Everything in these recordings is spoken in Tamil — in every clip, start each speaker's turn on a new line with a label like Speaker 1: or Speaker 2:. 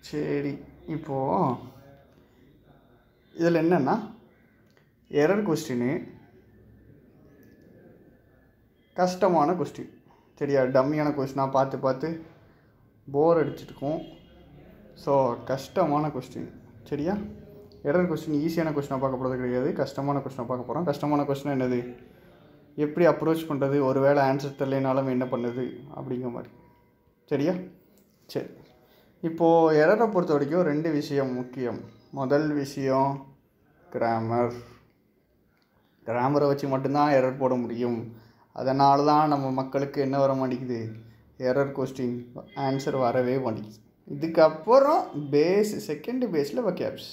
Speaker 1: சரி இப்போது இதில் என்னென்னா எரர் கொஸ்டின்னு கஷ்டமான கொஸ்டின் சரியா டம்மியான கொஸ்டினாக பார்த்து பார்த்து போர் அடிச்சிருக்கும் ஸோ கஷ்டமான கொஸ்டின் சரியா எரர் கொஸ்டின் ஈஸியான கொஸ்டினாக பார்க்க போகிறது கிடையாது கஷ்டமான கொஸ்டினாக பார்க்க போகிறோம் கஷ்டமான கொஸ்டின் என்னது எப்படி அப்ரோச் பண்ணுறது ஒரு வேளை ஆன்சர் தெரியலனாலும் என்ன பண்ணுது அப்படிங்கிற மாதிரி சரியா சரி இப்போது எரரை பொறுத்த வரைக்கும் ரெண்டு விஷயம் முக்கியம் முதல் விஷயம் கிராமர் கிராமரை வச்சு மட்டும்தான் எரர் போட முடியும் அதனால தான் நம்ம மக்களுக்கு என்ன வர மாட்டேங்குது எரர் கொஸ்டின் ஆன்சர் வரவே மாட்டேங்குது இதுக்கப்புறம் பேஸ் செகண்ட் பேஸில் வக்கேப்ஸ்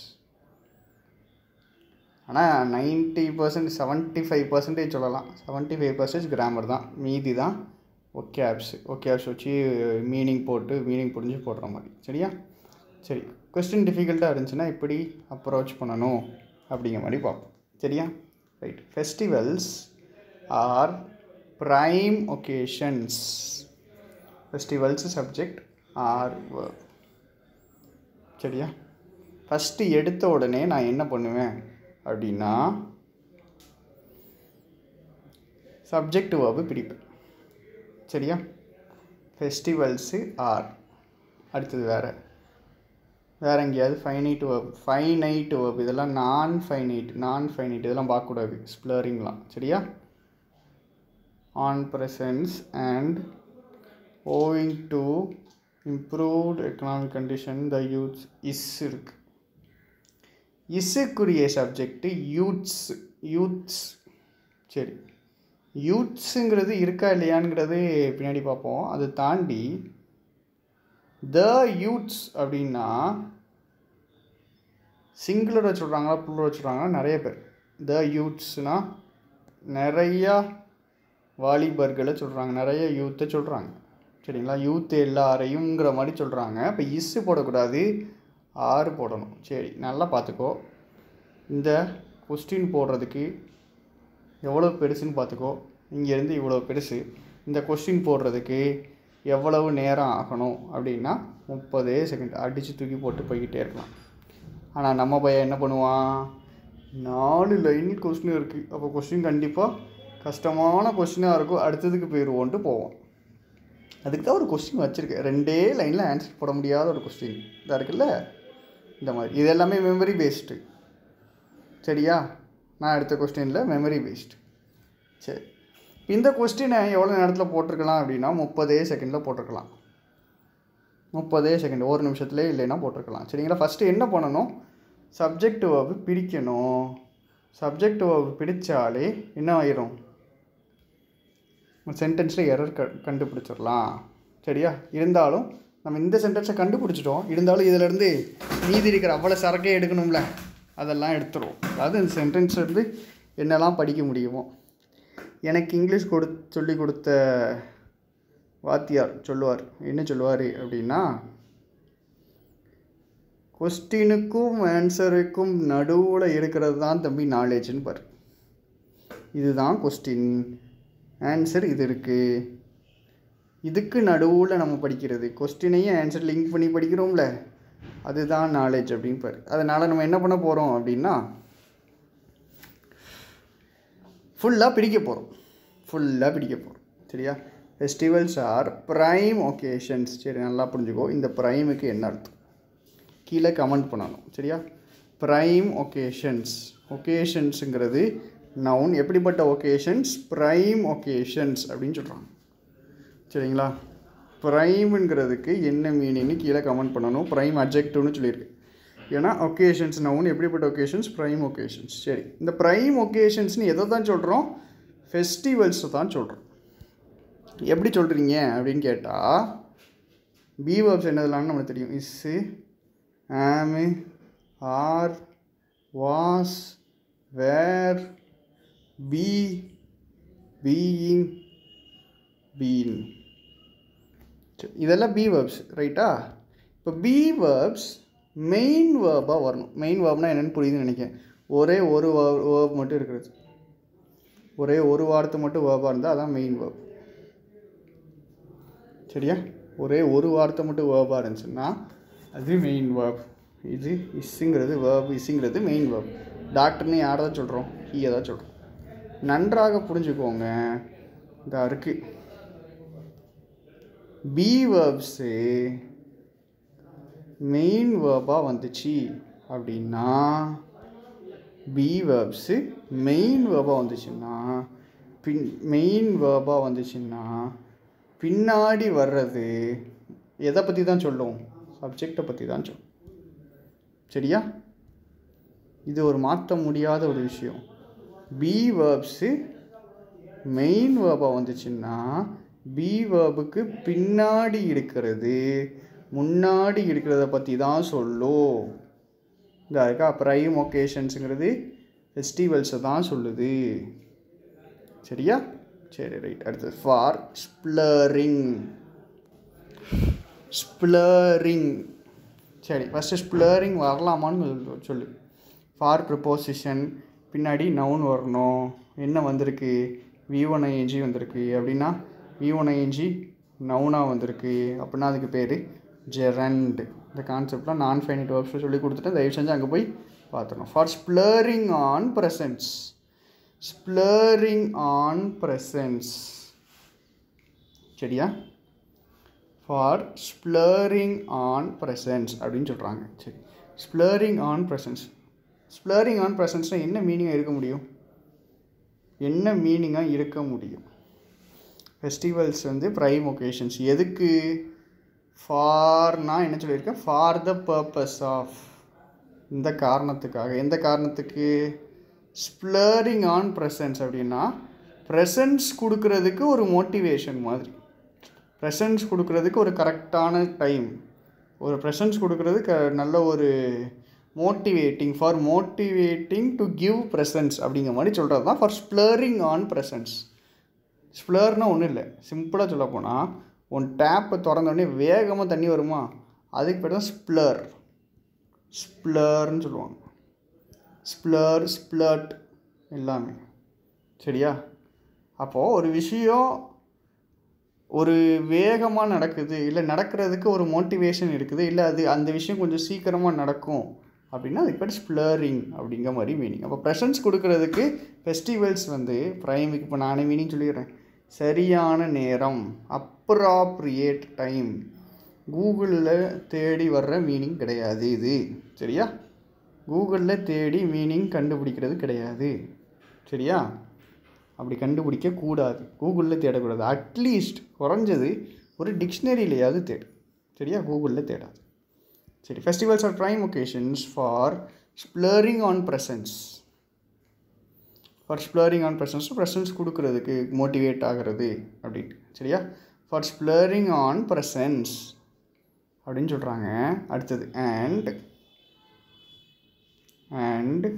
Speaker 1: ஆனால் ninety percent seventy five percentage சொல்லலாம் செவன்ட்டி ஃபைவ் பர்சன்டேஜ் கிராமர் தான் மீதி தான் ஓகே ஆப்ஸ் ஓகே ஆப்ஸ் வச்சு மீனிங் போட்டு மீனிங் புரிஞ்சு போடுற மாதிரி சரியா சரி கொஸ்டின் டிஃபிகல்ட்டாக இருந்துச்சுன்னா எப்படி அப்ரோச் பண்ணணும் அப்படிங்கிற மாதிரி பார்ப்போம் சரியா right festivals are prime occasions festivals subject are சரியா ஃபஸ்ட்டு எடுத்த உடனே நான் என்ன பண்ணுவேன் அப்படின்னா சப்ஜெக்ட் வேர்பு பிரிப்பேன் சரியா ஃபெஸ்டிவல்ஸு ஆர் அடுத்தது வேறு வேறு எங்கேயாவது ஃபைனைட் வேர்ப் ஃபைனைட் வேர்ப் இதெல்லாம் நான் ஃபைனைட் நான் ஃபைனைட் இதெல்லாம் பார்க்கக்கூடாது ஸ்ப்ளரிங்லாம் சரியா on presents and owing to improved economic condition the youths is இருக்கு இஸ்ஸுக்குரிய சப்ஜெக்ட்டு யூத்ஸ் யூத்ஸ் சரி யூத்ஸுங்கிறது இருக்கா இல்லையாங்கிறது பின்னாடி பார்ப்போம் அதை தாண்டி த யூத்ஸ் அப்படின்னா சிங்குலரை சொல்கிறாங்களா புல்லரை சொல்கிறாங்களா நிறைய பேர் த யூத்ஸ்னால் நிறையா வாலிபர்களை சொல்கிறாங்க நிறைய யூத்தை சொல்கிறாங்க சரிங்களா யூத் எல்லாரையுங்கிற மாதிரி சொல்கிறாங்க இப்போ இஸ்ஸு போடக்கூடாது ஆறு போடணும் சரி நல்லா பார்த்துக்கோ இந்த கொஸ்டின் போடுறதுக்கு எவ்வளோ பெருசுன்னு பார்த்துக்கோ இங்கேருந்து இவ்வளோ பெருசு இந்த கொஸ்டின் போடுறதுக்கு எவ்வளவு நேரம் ஆகணும் அப்படின்னா முப்பதே செகண்ட் அடித்து தூக்கி போட்டு போய்கிட்டே இருக்கலாம் ஆனால் நம்ம பையன் என்ன பண்ணுவான் நாலு லைன் கொஸ்டின் இருக்குது அப்போ கொஸ்டின் கண்டிப்பாக கஷ்டமான கொஸ்டினாக இருக்கும் அடுத்ததுக்கு போயிடுவோன்ட்டு போவோம் அதுக்கு தான் ஒரு கொஸ்டின் வச்சுருக்கேன் ரெண்டே லைனில் ஆன்சர் போட முடியாத ஒரு கொஸ்டின் இதாக இருக்குல்ல இந்த மாதிரி இது எல்லாமே மெமரி பேஸ்டு சரியா நான் எடுத்த கொஸ்டினில் மெமரி பேஸ்டு சரி இந்த கொஸ்டினை எவ்வளோ நேரத்தில் போட்டிருக்கலாம் அப்படின்னா முப்பதே செகண்டில் போட்டிருக்கலாம் முப்பதே செகண்ட் ஒரு நிமிஷத்துலேயே இல்லைன்னா போட்டிருக்கலாம் சரிங்களா ஃபஸ்ட்டு என்ன பண்ணணும் சப்ஜெக்ட் வேர்பு பிடிக்கணும் சப்ஜெக்ட் வேர்பு பிடிச்சாலே என்ன ஆயிரும் சென்டென்ஸில் எரர் க கண்டுபிடிச்சிடலாம் சரியா இருந்தாலும் நம்ம இந்த சென்டென்ஸை கண்டுபிடிச்சிட்டோம் இருந்தாலும் இதிலேருந்து மீதி இருக்கிற அவ்வளோ சரக்கே எடுக்கணும்ல அதெல்லாம் எடுத்துருவோம் அதாவது இந்த சென்டென்ஸ்லேருந்து என்னெல்லாம் படிக்க முடியுமோ எனக்கு இங்கிலீஷ் கொடு சொல்லி கொடுத்த வாத்தியார் சொல்லுவார் என்ன சொல்லுவார் அப்படின்னா கொஸ்டினுக்கும் ஆன்சருக்கும் நடுவில் இருக்கிறது தான் தம்பி நாலேஜ்னு பாரு இதுதான் கொஸ்டின் ஆன்சர் இது இருக்குது இதுக்கு நடுவில் நம்ம படிக்கிறது கொஸ்டினையும் ஆன்சர் லிங்க் பண்ணி படிக்கிறோம்ல அதுதான் நாலேஜ் அப்படின்னு பாரு அதனால் நம்ம என்ன பண்ண போகிறோம் அப்படின்னா ஃபுல்லாக பிடிக்க போகிறோம் ஃபுல்லாக பிடிக்க போகிறோம் சரியா ஃபெஸ்டிவல்ஸ் ஆர் ப்ரைம் ஒகேஷன்ஸ் சரி நல்லா புரிஞ்சுக்கோ இந்த ப்ரைமுக்கு என்ன அர்த்தம் கீழே கமெண்ட் பண்ணணும் சரியா ப்ரைம் ஒகேஷன்ஸ் ஒகேஷன்ஸுங்கிறது நவுன் எப்படிப்பட்ட ஒகேஷன்ஸ் ப்ரைம் ஒகேஷன்ஸ் அப்படின்னு சொல்கிறாங்க சரிங்களா ப்ரைம்ங்கிறதுக்கு என்ன மீனிங்னு கீழே கமெண்ட் பண்ணணும் ப்ரைம் அப்ஜெக்டிவ்னு சொல்லியிருக்கு ஏன்னா ஒகேஷன்ஸ் நவுன் எப்படிப்பட்ட ஒகேஷன்ஸ் ப்ரைம் ஒகேஷன்ஸ் சரி இந்த ப்ரைம் ஒகேஷன்ஸ்னு எதை தான் சொல்கிறோம் ஃபெஸ்டிவல்ஸை தான் சொல்கிறோம் எப்படி சொல்கிறீங்க அப்படின்னு கேட்டால் பி வேர்ப்ஸ் என்னதுலான்னு நம்மளுக்கு தெரியும் is am are was were be being been இதெல்லாம் பி வேர்ப்ஸ் ரைட்டா இப்போ பி வேர்ப்ஸ் மெயின் வேர்பாக வரணும் மெயின் வேர்ப்னால் என்னென்னு புரியுதுன்னு நினைக்கிறேன் ஒரே ஒரு வேர்ப் மட்டும் இருக்கிறது ஒரே ஒரு வார்த்தை மட்டும் வேர்பாக இருந்தால் அதான் மெயின் வேர்ப் சரியா ஒரே ஒரு வார்த்தை மட்டும் வேர்பாக இருந்துச்சுன்னா அது மெயின் வேர்ப் இது இஸ்ஸுங்கிறது வேர்ப் இஸ்ஸுங்கிறது மெயின் வேர்ப் டாக்டர்னு யாரை தான் சொல்கிறோம் ஹீயை தான் சொல்கிறோம் நன்றாக புரிஞ்சுக்கோங்க இதா இருக்கு பி வேர்ப்ஸு மெயின் வேர்பாக வந்துச்சு அப்படின்னா பி வேர்ப்ஸு மெயின் வேர்பாக வந்துச்சுன்னா பின் மெயின் வேர்பாக வந்துச்சுன்னா பின்னாடி வர்றது எதை பற்றி தான் சொல்லும் சப்ஜெக்டை பற்றி தான் சொல்லும் சரியா இது ஒரு மாற்ற முடியாத ஒரு விஷயம் பி வேர்ப்ஸு மெயின் வேர்பாக வந்துச்சுன்னா பி வேர்புக்கு பின்னாடி இருக்கிறது முன்னாடி இருக்கிறத பற்றி தான் சொல்லும் இந்த இருக்கா ப்ரைம் ஒகேஷன்ஸுங்கிறது ஃபெஸ்டிவல்ஸை தான் சொல்லுது சரியா சரி ரைட் அடுத்தது ஃபார் ஸ்ப்ளரிங் ஸ்ப்ளரிங் சரி ஃபஸ்ட்டு ஸ்ப்ளரிங் வரலாமான்னு சொல்லு- சொல்லு ஃபார் ப்ரிப்போசிஷன் பின்னாடி நவுன் வரணும் என்ன வந்திருக்கு வி ஒன் ஐஎன்ஜி வந்திருக்கு அப்படின்னா வி ஒன் ஐஎன்ஜி நவுனாக வந்திருக்கு அப்படின்னா அதுக்கு பேர் ஜெரண்ட் இந்த கான்செப்ட்லாம் நான் ஃபைனிட் வேர்ப்ஸ் சொல்லி கொடுத்துட்டேன் தயவு செஞ்சு அங்கே போய் பார்த்துடணும் for splurging on presents splurging on presents சரியா ஃபார் ஸ்ப்ளரிங் ஆன் ப்ரெசன்ஸ் அப்படின்னு சொல்கிறாங்க சரி splurging on presents splurging on ப்ரெசன்ஸ்னால் என்ன மீனிங்காக இருக்க முடியும் என்ன மீனிங்காக இருக்க முடியும் ஃபெஸ்டிவல்ஸ் வந்து ப்ரைம் ஒகேஷன்ஸ் எதுக்கு ஃபார்னா என்ன சொல்லியிருக்கேன் ஃபார் த பர்பஸ் ஆஃப் இந்த காரணத்துக்காக எந்த காரணத்துக்கு ஸ்ப்ளரிங் ஆன் ப்ரெசன்ஸ் அப்படின்னா ப்ரெசன்ஸ் கொடுக்கறதுக்கு ஒரு மோட்டிவேஷன் மாதிரி ப்ரெசன்ஸ் கொடுக்கறதுக்கு ஒரு கரெக்டான டைம் ஒரு ப்ரெசன்ஸ் கொடுக்கறது க நல்ல ஒரு motivating for motivating to give presents அப்படிங்கிற மாதிரி சொல்கிறது தான் ஃபார் ஸ்ப்ளரிங் ஆன் ப்ரெசன்ஸ் ஸ்ப்ளர்னால் ஒன்றும் இல்லை சிம்பிளாக சொல்ல போனால் உன் டேப்பை திறந்தோடனே வேகமாக தண்ணி வருமா அதுக்கு பேர் தான் ஸ்ப்ளர் ஸ்ப்ளர்னு சொல்லுவாங்க ஸ்ப்ளர் ஸ்ப்ளட் எல்லாமே சரியா அப்போது ஒரு விஷயம் ஒரு வேகமாக நடக்குது இல்லை நடக்கிறதுக்கு ஒரு மோட்டிவேஷன் இருக்குது இல்லை அது அந்த விஷயம் கொஞ்சம் சீக்கிரமாக நடக்கும் அப்படின்னா அதுக்கு பேர் ஸ்ப்ளரிங் அப்படிங்கிற மாதிரி மீனிங் அப்போ ப்ரெசன்ஸ் கொடுக்கறதுக்கு ஃபெஸ்டிவல்ஸ் வந்து ப்ரைமுக்கு இப்போ நானே மீனிங் சொல்லிடுறேன் சரியான நேரம் அப்ராப்ரியேட் டைம் கூகுளில் தேடி வர்ற மீனிங் கிடையாது இது சரியா கூகுளில் தேடி மீனிங் கண்டுபிடிக்கிறது கிடையாது சரியா அப்படி கண்டுபிடிக்க கூடாது கூகுளில் தேடக்கூடாது அட்லீஸ்ட் குறைஞ்சது ஒரு டிக்ஷனரியிலையாவது தேடு சரியா கூகுளில் தேடாது சரி festivals are prime occasions for splurging on presents for splurging on presents presents கொடுக்கறதுக்கு மோட்டிவேட் ஆகிறது அப்படின்ட்டு சரியா ஃபார் ஸ்ப்ளரிங் ஆன் ப்ரெசன்ஸ் அப்படின்னு சொல்கிறாங்க அடுத்தது அண்ட் அண்ட்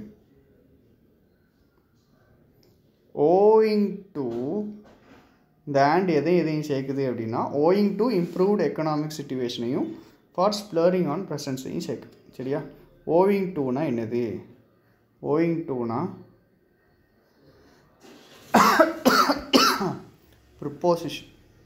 Speaker 1: ஓயிங் டு இந்த அண்ட் எதையும் எதையும் சேர்க்குது அப்படின்னா ஓயிங் டு இம்ப்ரூவ்டு எக்கனாமிக் சுச்சுவேஷனையும் ஃபார் ஸ்ப்ளரிங் ஆன் ப்ரெசன்ஸையும் சேர்க்குது சரியா ஓவிங் டூனா என்னது ஓவிங் டூனா ப்ரிப்போசிஷன்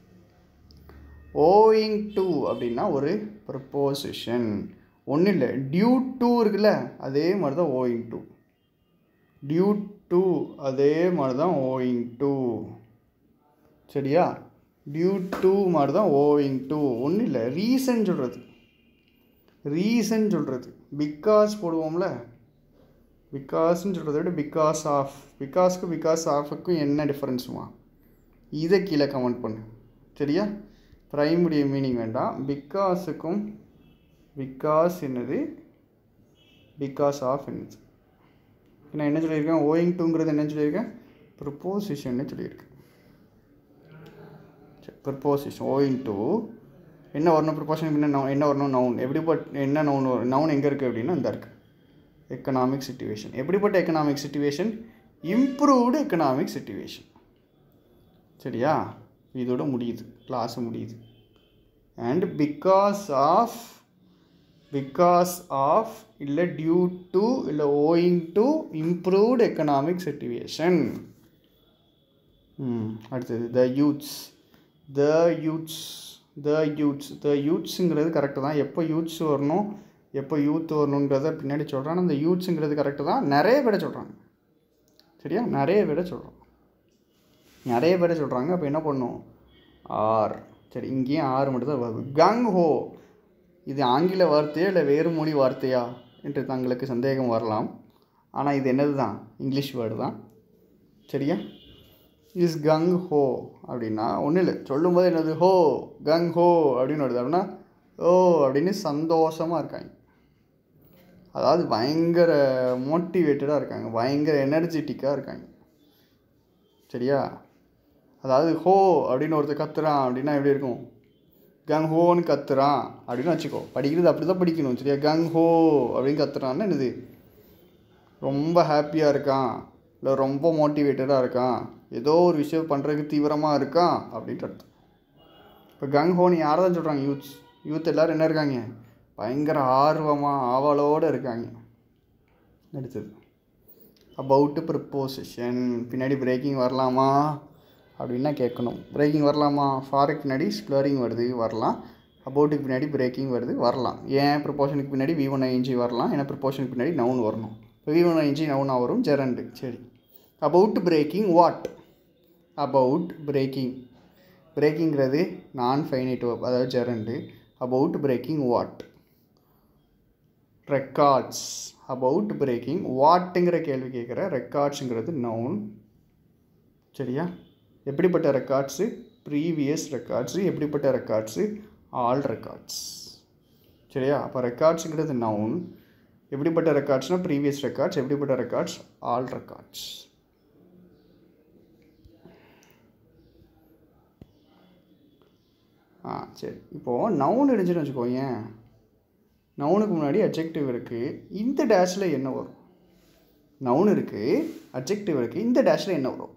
Speaker 1: ஓயிங் டு அப்படின்னா ஒரு ப்ரிப்போசிஷன் ஒன்றும் இல்லை டியூ டூ இருக்குல்ல அதே மாதிரி தான் ஓயிங் டூ டியூ டு அதே மாதிரி தான் ஓயிங் டு சரியா டியூ டு மாதிரி தான் ஓயிங் டு ஒன்றும் இல்லை ரீசன் சொல்கிறது ரீசன் சொல்கிறது பிகாஸ் போடுவோம்ல பிகாஸ்ன்னு சொல்கிறத விட பிகாஸ் ஆஃப் பிகாஸ்க்கு பிகாஸ் ஆஃபுக்கும் என்ன டிஃப்ரென்ஸுமா இதை கீழே கமெண்ட் பண்ணு சரியா ப்ரைமுடைய மீனிங் வேண்டாம் பிகாஸுக்கும் பிகாஸ் என்னது பிகாஸ் ஆஃப் என்னது நான் என்ன சொல்லியிருக்கேன் ஓயிங் டூங்கிறது என்ன சொல்லியிருக்கேன் ப்ரிப்போசிஷன்னு சொல்லியிருக்கேன் ப்ரிப்போசிஷன் ஓயிங் டூ என்ன வரணும் ப்ரிப்போசிஷன் என்ன என்ன வரணும் நவுன் எப்படிப்பட்ட என்ன நவுன் வரும் நவுன் எங்கே இருக்குது அப்படின்னா இந்த இருக்குது எக்கனாமிக் சுச்சுவேஷன் எப்படிப்பட்ட economic situation improved economic situation சரியா இதோட முடியுது கிளாஸ் முடியுது and because of because of இல்லை டியூ டு இல்லை owing to improved economic situation அடுத்தது the youths the youths the youths the யூத்ஸுங்கிறது கரெக்டு தான் எப்போ யூத்ஸ் வரணும் எப்போ யூத் வரணுன்றத பின்னாடி சொல்கிறான் அந்த யூத்ஸுங்கிறது கரெக்டு தான் நிறைய பேரை சொல்கிறாங்க சரியா நிறைய பேரை சொல்கிறோம் நிறைய பேரை சொல்கிறாங்க அப்போ என்ன பண்ணும் ஆர் சரி இங்கேயும் ஆறு மட்டும் தான் வருது கங் ஹோ இது ஆங்கில வார்த்தையா இல்லை வேறு மொழி வார்த்தையா என்று தங்களுக்கு சந்தேகம் வரலாம் ஆனால் இது என்னது தான் இங்கிலீஷ் வேர்டு தான் சரியா இஸ் கங் ஹோ அப்படின்னா ஒன்றும் இல்லை சொல்லும்போது என்னது ஹோ கங் ஹோ அப்படின்னு வருது அப்படின்னா ஓ அப்படின்னு சந்தோஷமாக இருக்காங்க அதாவது பயங்கர மோட்டிவேட்டடாக இருக்காங்க பயங்கர எனர்ஜெட்டிக்காக இருக்காங்க சரியா அதாவது ஹோ அப்படின்னு ஒருத்தர் கத்துறான் அப்படின்னா எப்படி இருக்கும் கங் ஹோன்னு கத்துறான் அப்படின்னு வச்சுக்கோ படிக்கிறது அப்படி தான் படிக்கணும் சரியா கங் ஹோ அப்படின்னு கத்துறான்னா என்னது ரொம்ப ஹாப்பியாக இருக்கான் இல்லை ரொம்ப மோட்டிவேட்டடாக இருக்கான் ஏதோ ஒரு விஷயம் பண்ணுறதுக்கு தீவிரமாக இருக்கான் அப்படின்ட்டு அர்த்தம் இப்போ கங் ஹோன்னு யாரை தான் சொல்கிறாங்க யூத்ஸ் யூத் எல்லோரும் என்ன இருக்காங்க பயங்கர ஆர்வமாக ஆவலோடு இருக்காங்க அடுத்தது அபவுட்டு ப்ரிப்போசிஷன் பின்னாடி பிரேக்கிங் வரலாமா அப்படின்னா கேட்கணும் பிரேக்கிங் வரலாமா ஃபாருக்கு பின்னாடி ஸ்ப்ளரிங் வருது வரலாம் அபவுட்டுக்கு பின்னாடி பிரேக்கிங் வருது வரலாம் ஏன் ப்ரிப்போஷனுக்கு பின்னாடி வி ஒன் ஐஎன்ஜி வரலாம் ஏன்னா ப்ரிப்போஷனுக்கு பின்னாடி நவுன் வரணும் இப்போ வி ஒன் ஐஎன்ஜி நவுனாக வரும் ஜெரண்டு சரி about breaking what about breaking பிரேக்கிங்கிறது நான் ஃபைனைட் அதாவது gerund about breaking what records about breaking வாட்டுங்கிற கேள்வி கேட்குற ரெக்கார்ட்ஸுங்கிறது நவுன் சரியா எப்படிப்பட்ட ரெக்கார்ட்ஸு ப்ரீவியஸ் ரெக்கார்ட்ஸு எப்படிப்பட்ட ரெக்கார்ட்ஸு ஆல் ரெக்கார்ட்ஸ் சரியா அப்போ ரெக்கார்ட்ஸுங்கிறது நவுன் எப்படிப்பட்ட ரெக்கார்ட்ஸ்னால் ப்ரீவியஸ் ரெக்கார்ட்ஸ் எப்படிப்பட்ட ரெக்கார்ட்ஸ் ஆல் ரெக்கார்ட்ஸ் ஆ சரி இப்போது நவுன் இருந்துச்சுன்னு வச்சுக்கோங்க நவுனுக்கு முன்னாடி அப்ஜெக்டிவ் இருக்குது இந்த டேஷில் என்ன வரும் நவுன் இருக்குது அப்ஜெக்டிவ் இருக்குது இந்த டேஷில் என்ன வரும்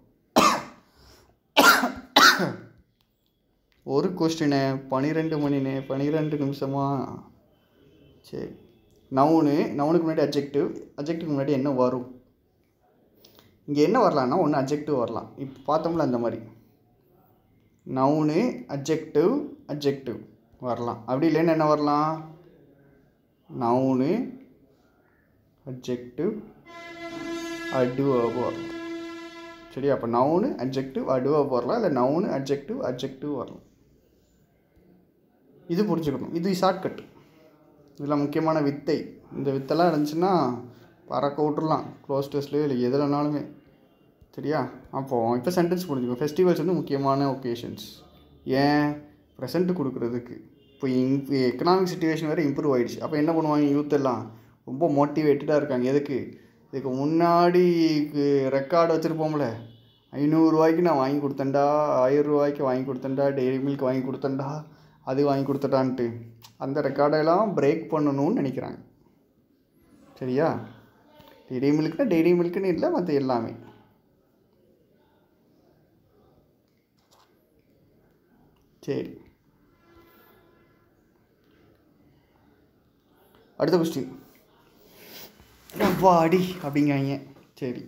Speaker 1: ஒரு கொஸ்டினு பன்னிரெண்டு மணினே பன்னிரெண்டு நிமிஷமா சரி நவுனு நவுனுக்கு முன்னாடி அப்ஜெக்டிவ் அப்ஜெக்டிவ்க்கு முன்னாடி என்ன வரும் இங்கே என்ன வரலான்னா ஒன்று அப்ஜெக்டிவ் வரலாம் இப்போ பார்த்தோம்ல அந்த மாதிரி நவுனு அப்ஜெக்டிவ் அப்ஜெக்டிவ் வரலாம் அப்படி இல்லைன்னு என்ன வரலாம் நவுனு அப்ஜெக்டிவ் அட்வர்ப் வரலாம் சரி அப்போ நவுனு அப்ஜெக்டிவ் அட்வர்ப் வரலாம் இல்லை நவுனு அப்ஜெக்டிவ் அப்ஜெக்டிவ் வரலாம் இது புரிஞ்சுக்கணும் இது ஷார்ட்கட் இதில் முக்கியமான வித்தை இந்த வித்தெல்லாம் இருந்துச்சுன்னா பறக்க விட்டுறலாம் க்ளோஸ் டெஸ்ட்லேயோ இல்லை எதுலனாலுமே சரியா அப்போது இப்போ சென்டென்ஸ் புரிஞ்சுக்கோ ஃபெஸ்டிவல்ஸ் வந்து முக்கியமான ஒகேஷன்ஸ் ஏன் ப்ரெசண்ட்டு கொடுக்குறதுக்கு இப்போ இங் எக்கனாமிக் சுச்சுவேஷன் வேறு இம்ப்ரூவ் ஆகிடுச்சு அப்போ என்ன பண்ணுவாங்க யூத் எல்லாம் ரொம்ப மோட்டிவேட்டடாக இருக்காங்க எதுக்கு இதுக்கு முன்னாடி ரெக்கார்டு வச்சுருப்போம்ல ஐநூறுரூவாய்க்கு நான் வாங்கி கொடுத்தேன்டா ஆயிரம் ரூபாய்க்கு வாங்கி கொடுத்தேன்டா டெய்ரி மில்க் வாங்கி கொடுத்தேன்டா அது வாங்கி கொடுத்துட்டான்ட்டு அந்த ரெக்கார்டெல்லாம் பிரேக் பண்ணணும்னு நினைக்கிறாங்க சரியா டெய்ரி மில்க்னா டெய்ரி மில்க்குன்னு இல்லை மற்ற எல்லாமே சரி அடுத்த கொஸ்டின் வாடி அப்படிங்காங்க சரி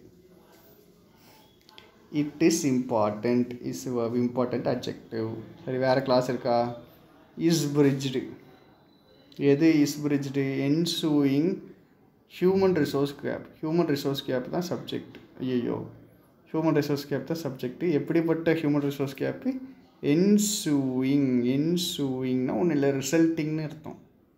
Speaker 1: it is important is important objective சரி வேறு கிளாஸ் இருக்கா இஸ் பிரிட்ஜ்டு எது is bridged ensuing human resource gap human resource gap தான் சப்ஜெக்ட் ஐயோ ஹியூமன் ரிசோர்ஸ் கேப் தான் சப்ஜெக்ட் எப்படிப்பட்ட ஹியூமன் ரிசோர்ஸ் கேப்பு என்சூயிங் என்சூயிங்னா ஒன்றும் இல்லை ரிசல்ட்டிங்னு அர்த்தம்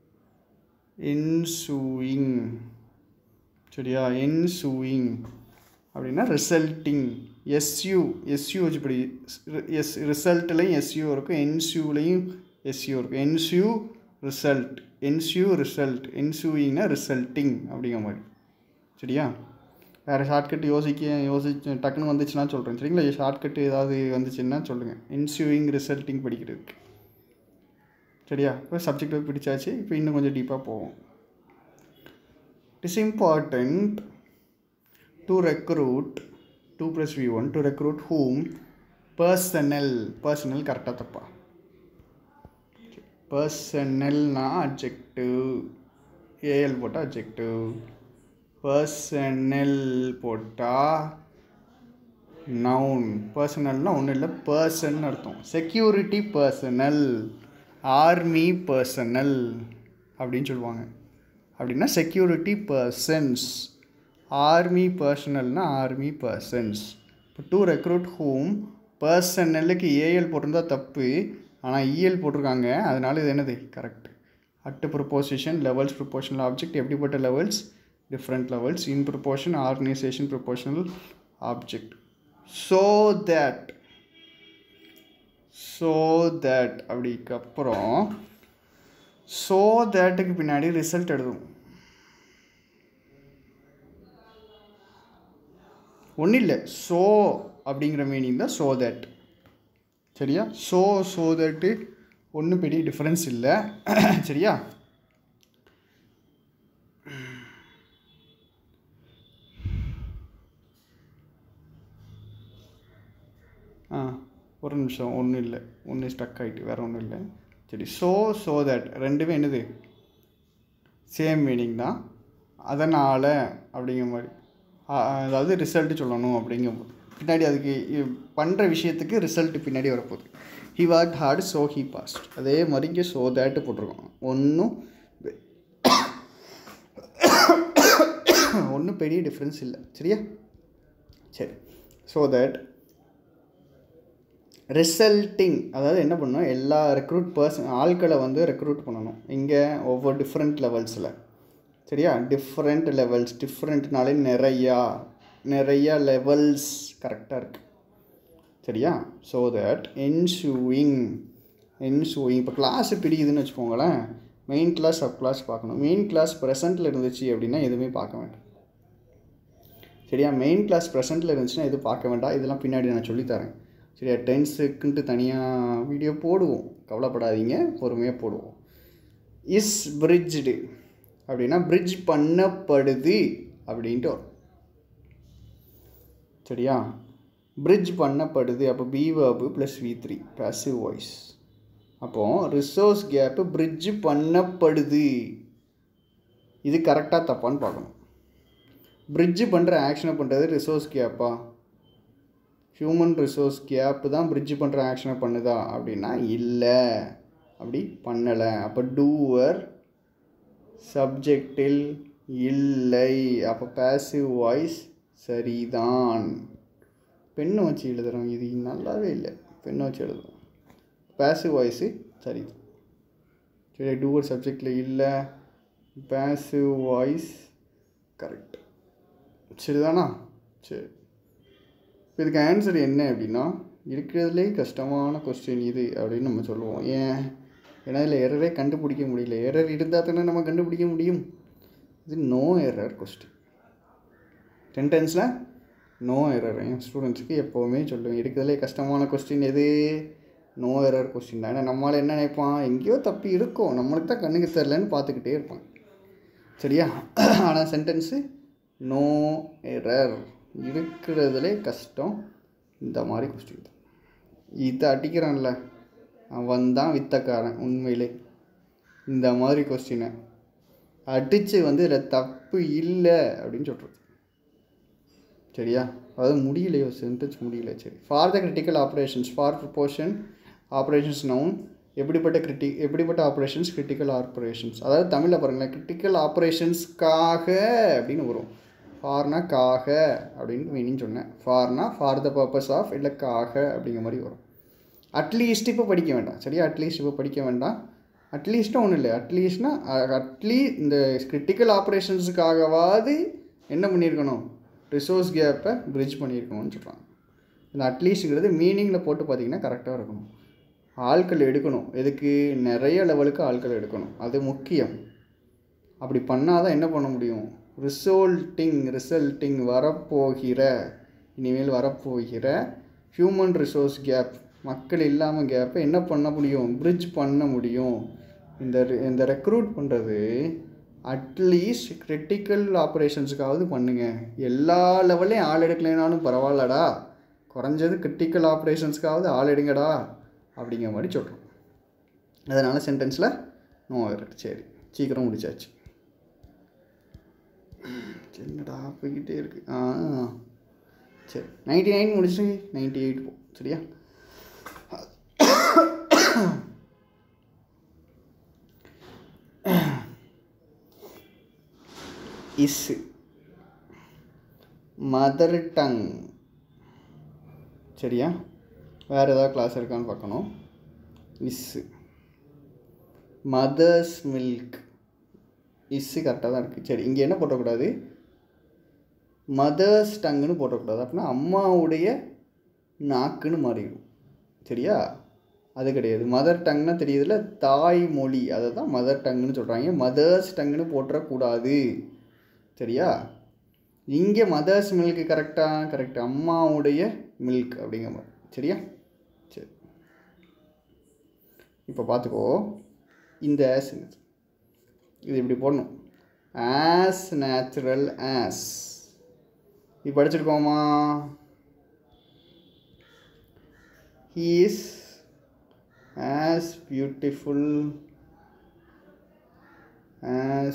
Speaker 1: என்சூயிங் சரியா என்சூயிங் அப்படின்னா ரிசல்ட்டிங் எஸ்யூ எஸ்யூ வச்சு படி எஸ் ரிசல்ட்லேயும் எஸ்யூ இருக்கும் என்சியூலையும் எஸ்யூ இருக்கும் என்சியூ ரிசல்ட் என்சியூ ரிசல்ட் என்சூயிங்னா ரிசல்ட்டிங் அப்படிங்கிற மாதிரி சரியா வேறு ஷார்ட்கட் யோசிக்க யோசிச்சு டக்குன்னு வந்துச்சுன்னா சொல்கிறேன் சரிங்களா ஷார்ட்கட் ஏதாவது வந்துச்சுன்னா சொல்லுங்கள் என்சூயிங் ரிசல்ட்டிங் படிக்கிறதுக்கு சரியா இப்போ சப்ஜெக்ட் பிடிச்சாச்சு இப்போ இன்னும் கொஞ்சம் டீப்பாக போவோம் it is important to recruit to plus V one to recruit whom personnel personnel கரெக்டாக தப்பா பர்சனல்னா அப்ஜெக்டிவ் ஏஎல் போட்டால் அப்ஜெக்டிவ் பர்சனல் போட்டால் நவுன் பர்சனல்னால் ஒன்றும் இல்லை பர்சன் அர்த்தம் செக்யூரிட்டி பர்சனல் ஆர்மி பர்சனல் அப்படின்னு சொல்லுவாங்க அப்படின்னா செக்யூரிட்டி பர்சன்ஸ் ஆர்மி பர்சனல்னா ஆர்மி பர்சன்ஸ் இப்போ டு ரெக்ரூட் ஹோம் பர்சனலுக்கு ஏஎல் போட்டிருந்தா தப்பு ஆனால் இஎல் போட்டிருக்காங்க அதனால இது என்னது correct at proposition levels proportional object எப்படிப்பட்ட levels different levels in proportion organisation proportional object so that so that அப்படிக்கப்புறம் ஸோ தேட்டுக்கு பின்னாடி ரிசல்ட் எழுதும் ஒன்றும் இல்லை ஸோ அப்படிங்கிற மீனிங் தான் ஸோ தேட் சரியா ஸோ ஸோ தட்டு ஒன்றும் பெரிய டிஃப்ரென்ஸ் இல்லை சரியா ஆ ஒரு நிமிஷம் ஒன்றும் இல்லை ஒன்று ஸ்டக் ஆகிட்டு வேறு ஒன்றும் இல்லை சரி ஸோ ஸோ தட் ரெண்டுமே என்னது சேம் மீனிங் தான் அதனால் அப்படிங்கிற மாதிரி ஆ, அதாவது ரிசல்ட் சொல்லணும் அப்படிங்கிற பின்னாடி அதுக்கு பண்ணுற விஷயத்துக்கு ரிசல்ட் பின்னாடி வரப்போகுது he work hard so he passed அதே மாதிரி இங்கே ஸோ தேட்டு போட்டிருக்கோம் ஒன்றும் ஒன்றும் பெரிய டிஃப்ரென்ஸ் இல்லை சரியா சரி ஸோ தட் ரிசல்ட்டிங் அதாவது என்ன பண்ணணும் எல்லா ரெக்ரூட் பர்சன் ஆட்களை வந்து ரெக்ரூட் பண்ணணும் இங்கே ஒவ்வொரு டிஃப்ரெண்ட் லெவல்ஸில் சரியா டிஃப்ரெண்ட் லெவல்ஸ் டிஃப்ரெண்ட்னாலே நிறையா நிறையா லெவல்ஸ் கரெக்டாக இருக்குது சரியா ஸோ தட் என்ஷூயிங் என்ஷூயிங் இப்போ கிளாஸ் பிரிக்குதுன்னு வச்சுக்கோங்களேன் மெயின் கிளாஸ் சப் கிளாஸ் பார்க்கணும் மெயின் கிளாஸ் ப்ரெசண்ட்டில் இருந்துச்சு அப்படின்னா எதுவுமே பார்க்க வேண்டாம் சரியா மெயின் கிளாஸ் ப்ரெசண்ட்டில் இருந்துச்சுன்னா எதுவும் பார்க்க வேண்டாம் இதெல்லாம் பின்னாடி நான் சொல்லித்தரேன் சரியா டென்ஸுக்குன்ட்டு தனியாக வீடியோ போடுவோம் கவலைப்படாதீங்க பொறுமையாக போடுவோம் இஸ் பிரிட்ஜ்டு அப்படின்னா பிரிட்ஜ் பண்ணப்படுது அப்படின்ட்டு வரும் சரியா பிரிட்ஜ் பண்ணப்படுது அப்போ be verb plus V three passive voice அப்போது ரிசோர்ஸ் கேப்பு பிரிட்ஜ் பண்ணப்படுது இது கரெக்டாக தப்பான்னு பார்க்கணும் பிரிட்ஜ் பண்ணுற ஆக்ஷனை பண்ணுறது ரிசோர்ஸ் கேப்பா ஹியூமன் ரிசோர்ஸ் கேப்பு தான் பிரிட்ஜ் பண்ணுற ஆக்ஷனை பண்ணுதா அப்படின்னா இல்லை அப்படி பண்ணலை அப்போ டூவர் சப்ஜெக்டில் இல்லை அப்போ பேசிவ் வாய்ஸ் சரிதான் பெண்ணை வச்சு எழுதுகிறோம் இது நல்லாவே இல்லை பெண்ணை வச்சு எழுதுறோம் பேசிவ் வாய்ஸு சரிதான் சரி டூவர் சப்ஜெக்டில் இல்லை பேசிவ் வாய்ஸ் கரெக்ட் சரிதானா சரி இப்போ இதுக்கு ஆன்சர் என்ன அப்படின்னா இருக்கிறதுலே கஷ்டமான கொஸ்டின் இது அப்படின்னு நம்ம சொல்லுவோம் ஏன் ஏன்னா இதில் எரரே கண்டுபிடிக்க முடியல எரர் இருந்தால் தானே நம்ம கண்டுபிடிக்க முடியும் இது நோ எரர் கொஸ்டின் சென்டென்ஸில் நோ எரர் என் ஸ்டூடெண்ட்ஸுக்கு எப்போவுமே சொல்லுவேன் இருக்கிறதுலே கஷ்டமான கொஸ்டின் எது நோ எரர் கொஸ்டின் தான் ஏன்னா நம்மளால் என்ன நினைப்பான் எங்கேயோ தப்பி இருக்கும் நம்மளுக்கு தான் கண்ணுக்கு தெரிலன்னு பார்த்துக்கிட்டே இருப்பான் சரியா ஆனால் சென்டென்ஸு நோ எரர் இருக்கிறதுலே கஷ்டம் இந்த மாதிரி கொஸ்டின் தான் இதை அடிக்கிறான்ல அவன் தான் வித்தக்காரன் உண்மையிலே இந்த மாதிரி கொஸ்டினை அடித்து வந்து இதில் தப்பு இல்லை அப்படின்னு சொல்கிறது சரியா அதாவது முடியலையோ சென்டென்ஸ் முடியல சரி for the critical operations for proportion operations noun எப்படிப்பட்ட கிரிட்டி எப்படிப்பட்ட ஆப்ரேஷன்ஸ் கிரிட்டிக்கல் ஆப்ரேஷன்ஸ் அதாவது தமிழில் பாருங்களேன் கிரிட்டிக்கல் ஆப்ரேஷன்ஸ்க்காக அப்படின்னு வரும் ஃபார்னா காக அப்படின்னு மீனிங் சொன்னேன் ஃபார்னா ஃபார் த பர்பஸ் ஆஃப் இல்லை காக அப்படிங்கிற மாதிரி வரும் அட்லீஸ்ட் இப்போ படிக்க வேண்டாம் சரியா அட்லீஸ்ட் இப்போ படிக்க வேண்டாம் அட்லீஸ்ட்டும் ஒன்றும் இல்லை அட்லீஸ்ட்னா அட்லீ இந்த கிரிட்டிக்கல் ஆப்ரேஷன்ஸுக்காகவாது என்ன பண்ணியிருக்கணும் ரிசோர்ஸ் கேப்பை பிரிட்ஜ் பண்ணியிருக்கணும்னு சொல்கிறாங்க இந்த அட்லீஸ்ட்ங்கிறது மீனிங்கில் போட்டு பார்த்தீங்கன்னா கரெக்டாக இருக்கணும் ஆட்கள் எடுக்கணும் எதுக்கு நிறைய லெவலுக்கு ஆட்கள் எடுக்கணும் அது முக்கியம் அப்படி பண்ணால் தான் என்ன பண்ண முடியும் ரிசோல்ட்டிங் ரிசல்ட்டிங் வரப்போகிற இனிமேல் வரப்போகிற ஹியூமன் ரிசோர்ஸ் கேப் மக்கள் இல்லாமல் கேப்பை என்ன பண்ண முடியும் பிரிட்ஜ் பண்ண முடியும் இந்த re- இந்த ரெக்ரூட் பண்ணுறது அட்லீஸ்ட் கிரிட்டிக்கல் ஆப்ரேஷன்ஸுக்காவது பண்ணுங்க எல்லா லெவல்லையும் ஆள் எடுக்கலைனாலும் பரவாயில்லடா குறைஞ்சது கிரிட்டிக்கல் ஆப்ரேஷன்ஸ்க்காவது ஆள் எடுங்கடா அப்படிங்கிற மாதிரி சொல்கிறோம் அதனால் சென்டென்ஸில் நோ எரர் சரி சீக்கிரம் முடிச்சாச்சு என்னடா போய்கிட்டே இருக்கு ஆ சரி நைன்டி நைன் முடிச்சுட்டு நைன்டி எயிட் போ சரியா இஸ் மதர் டங் சரியா வேறு ஏதாவது கிளாஸ் இருக்கான்னு பார்க்கணும் இஸ் மதர்ஸ் மில்க் இஸ்ஸு கரெக்டாக தான் இருக்குது சரி இங்கே என்ன போட்டக்கூடாது மதர்ஸ் டங்குன்னு போட்டக்கூடாது அப்படின்னா அம்மாவுடைய நாக்குன்னு மாறிடும் சரியா அது கிடையாது மதர் டங்னா தெரியுதுல தாய்மொழி அதை தான் மதர் டங்குன்னு சொல்கிறாங்க மதர்ஸ் டங்குன்னு போட்டுறக்கூடாது சரியா இங்கே மதர்ஸ் மில்க் கரெக்டாக கரெக்ட் அம்மாவுடைய மில்க் அப்படிங்கிற மாதிரி சரியா சரி இப்போ பார்த்துக்கோ இந்த ஆஸ் இது இப்படி போடணும் ஆஸ் நேச்சுரல் ஆஸ் இது படிச்சிருக்கோமா he is as beautiful as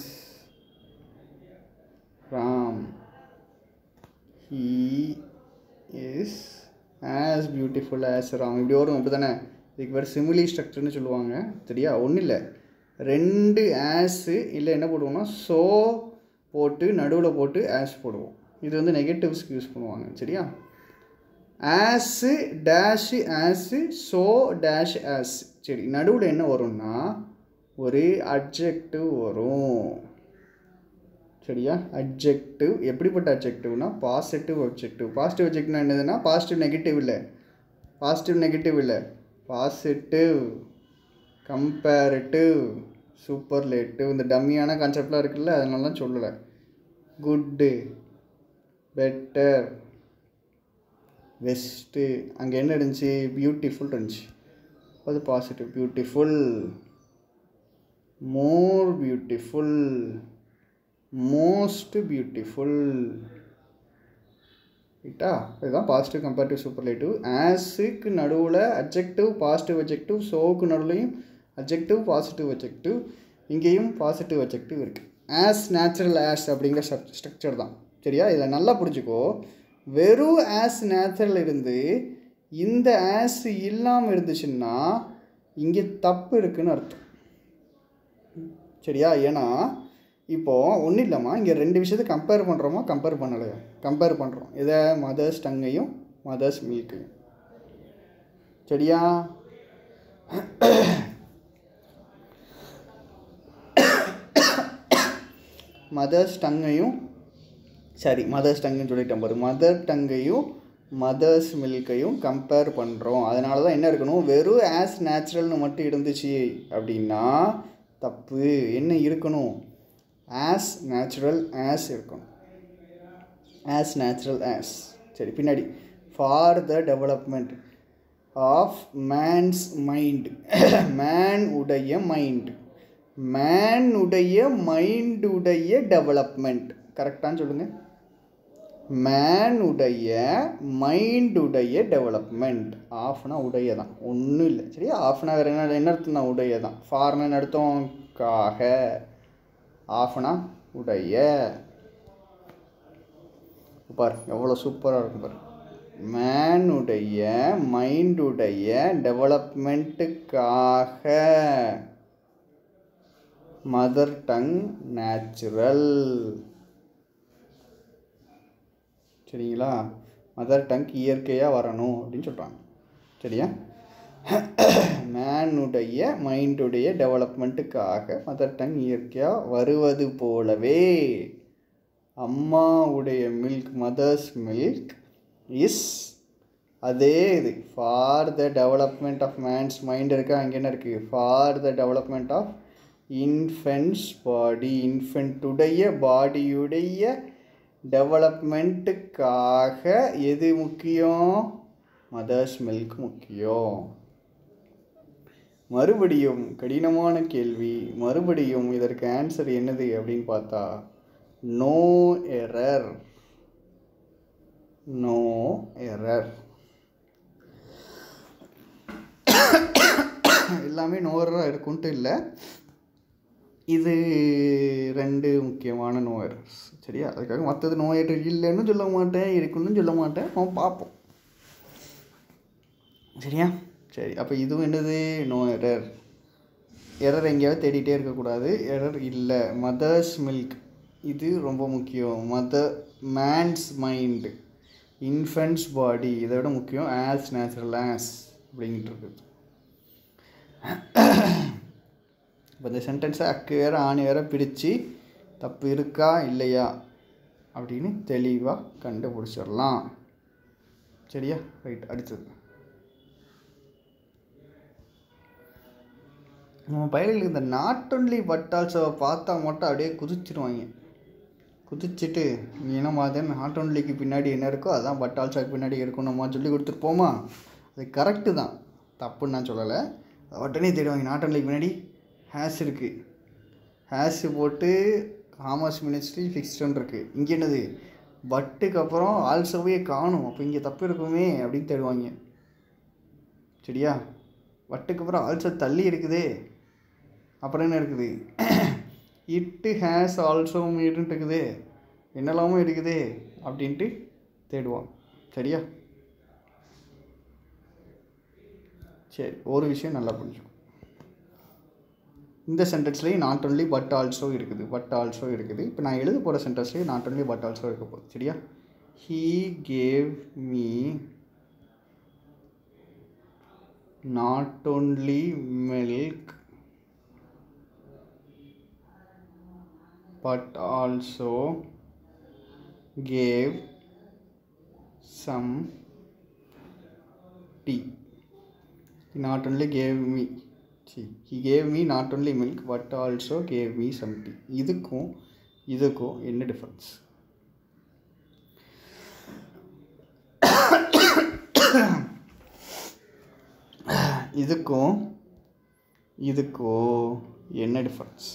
Speaker 1: ram he is as beautiful as ram இப்படி வரும் அப்படி தானே இதுக்கு பேர் சிமிலி ஸ்ட்ரக்சர்னு சொல்லுவாங்க சரியா ஒன்றும் இல்லை ரெண்டு ஆஸு இல்லை என்ன போடுவோம்னா சோ போட்டு நடுவில் போட்டு ஆஸ் போடுவோம் இது வந்து நெகட்டிவ்ஸ்க்கு யூஸ் பண்ணுவாங்க சரியா as dash as so dash as சரி நடுவில் என்ன வரும்னா ஒரு அட்ஜெக்டிவ் வரும் சரியா அட்ஜெக்டிவ் எப்படிப்பட்ட அட்ஜெக்டிவ்னா பாசிட்டிவ் அப்ஜெக்டிவ் பாசிட்டிவ் அப்ஜெக்டிவ்னா என்னதுன்னா பாசிட்டிவ் நெகட்டிவ் இல்லை பாசிட்டிவ் நெகட்டிவ் இல்லை பாசிட்டிவ் கம்பேரிட்டிவ் சூப்பர்லேட்டிவ் இந்த டம்மியான கான்செப்ட்லாம் இருக்குல்ல அதனால சொல்லலை குட்டு பெட்டர் வெஸ்ட்டு அங்கே என்ன இருந்துச்சு பியூட்டிஃபுல் இருந்துச்சு அது positive beautiful more beautiful most beautiful ரைட்டா இதுதான் பாசிட்டிவ் கம்பேரிட்டிவ் சூப்பர்லேட்டிவ் ஆஸுக்கு நடுவில் அப்ஜெக்டிவ் பாசிட்டிவ் அப்ஜெக்டிவ் ஷோவுக்கு நடுவுலையும் அப்ஜெக்டிவ் பாசிட்டிவ் அப்ஜெக்டிவ் இங்கேயும் பாசிட்டிவ் அப்ஜெக்டிவ் இருக்குது ஆஸ் நேச்சுரல் ஆஸ் அப்படிங்கிற ஸ்ட்ரக்சர் தான் சரியா இதில் நல்லா புரிஞ்சுக்கோ வெறும் ஆஸ் நேச்சுரல் இருந்து இந்த ஆஸ் இல்லாமல் இருந்துச்சுன்னா இங்கே தப்பு இருக்குன்னு அர்த்தம் சரியா ஏன்னா இப்போது ஒன்றும் இல்லைம்மா இங்கே ரெண்டு விஷயத்தை கம்பேர் பண்ணுறோமா கம்பேர் பண்ணலையா கம்பேர் பண்ணுறோம் இதை மதர்ஸ் டங்கையும் மதர்ஸ் மில்க்கையும் சரியா மதர்ஸ் டங்கையும் சரி மதர்ஸ் டங்குன்னு சொல்லிட்டேன் பாரு மதர் டங்கையும் மதர்ஸ் மில்கையும் கம்பேர் பண்ணுறோம் அதனால தான் என்ன இருக்கணும் வெறும் ஆஸ் நேச்சுரல்னு மட்டும் இருந்துச்சு அப்படின்னா தப்பு என்ன இருக்கணும் ஆஸ் நேச்சுரல் ஆஸ் இருக்கணும் ஆஸ் நேச்சுரல் ஆஸ் சரி பின்னாடி for the development of man's mind man உடைய மைண்ட் மேன் உடைய மைண்டுடைய டெவலப்மெண்ட் கரெக்டான்னு சொல்லுங்கள் மேனுடைய மைண்டுடைய டெவலப்மெண்ட் ஆஃப்னா உடைய தான் ஒன்றும் இல்லை சரியா ஆஃப்னா வேறு என்ன என்ன அர்த்தம்னா உடைய தான் ஃபார்னு அர்த்தம் காக ஆஃப்னா உடைய பார் எவ்வளோ சூப்பராக இருக்கும் பார் மேனுடைய மைண்டுடைய டெவலப்மெண்ட்டுக்காக மதர் டங் நேச்சுரல் சரிங்களா மதர் டங் இயற்கையாக வரணும் அப்படின்னு சொல்கிறாங்க சரியா மேனுடைய மைண்டுடைய டெவலப்மெண்ட்டுக்காக மதர் டங் இயற்கையாக வருவது போலவே அம்மாவுடைய மில்க் மதர்ஸ் மில்க் இஸ் அதே இது for the development of man's mind இருக்கா அங்கே என்ன இருக்குது for the development of infants body இன்ஃபென்ட்டுடைய பாடியுடைய டெவலப்மெண்ட்டுக்காக எது முக்கியம் மதர்ஸ் மில்க் முக்கியம் மறுபடியும் கடினமான கேள்வி மறுபடியும் இதற்கு ஆன்சர் என்னது அப்படின்னு பார்த்தா நோ எரர் நோ எரர் எல்லாமே நோ எரராக இருக்குன்ட்டு இல்லை இது ரெண்டு முக்கியமான நோயர்ஸ் சரியா அதுக்காக மற்றது நோயர் இல்லைன்னு சொல்ல மாட்டேன் இருக்குன்னு சொல்ல மாட்டேன் நம்ம பார்ப்போம் சரியா சரி அப்போ இதுவும் என்னது நோ எரர் எரர் எங்கேயாவது தேடிட்டே இருக்கக்கூடாது எரர் இல்லை மதர்ஸ் மில்க் இது ரொம்ப முக்கியம் mother man's mind infants body இதை விட முக்கியம் ஆஸ் நேச்சுரல் ஆஸ் அப்படின்ட்டு இருக்குது இப்போ இந்த சென்டென்ஸை அக்கு வேற ஆணி வேற பிரித்து தப்பு இருக்கா இல்லையா அப்படின்னு தெளிவாக கண்டுபிடிச்சிடலாம் சரியா ரைட் அடுத்தது நம்ம பயிர்களுக்கு இந்த நாட் ஒன்லி பட்டால்ஸை பார்த்தா மட்டும் அப்படியே குதிச்சிருவாங்க குதிச்சுட்டு நீ என்ன மாதிரி நாட் ஒன்லிக்கு பின்னாடி என்ன இருக்கோ அதான் பட்டால்ஸாக்கு பின்னாடி இருக்கும் நம்ம சொல்லி கொடுத்துருப்போமா அது கரெக்டு தான் தப்புன்னு நான் சொல்லலை உடனே தேடுவாங்க நாட் ஒன்லிக்கு பின்னாடி ஹேஸ் இருக்குது ஹேஸ் போட்டு காமர்ஸ் மினிஸ்ட்ரி ஃபிக்ஸ்டுன்னு இருக்குது இங்கே என்னது பட்டுக்கு அப்புறம் ஆல்சோவே காணும் அப்போ இங்கே தப்பு இருக்குமே அப்படின்னு தேடுவாங்க சரியா வட்டுக்கு அப்புறம் ஆல்சோ தள்ளி இருக்குதே அப்புறம் என்ன இருக்குது இட்டு ஹேஸ் ஆல்சோ மீடுன்ட்டு இருக்குது என்னெல்லாமோ இருக்குது அப்படின்ட்டு தேடுவான் சரியா சரி ஒரு விஷயம் நல்லா புரிஞ்சுக்கும் இந்த சென்டென்ஸ்லேயும் நாட் ஒன்லி பட் ஆல்சோ இருக்குது பட் ஆல்சோ இருக்குது இப்போ நான் எழுத போகிற சென்டென்ஸ்லேயும் நாட் ஒன்லி பட் ஆல்சோ இருக்க போகுது சரியா he gave me not only milk but also gave some tea. He not only gave me see, he gave me not only milk but also gave me some tea. இதுக்கும் இதுக்கும் என்ன டிஃப்ரென்ஸ் இதுக்கும் இதுக்கும் என்ன டிஃப்ரென்ஸ்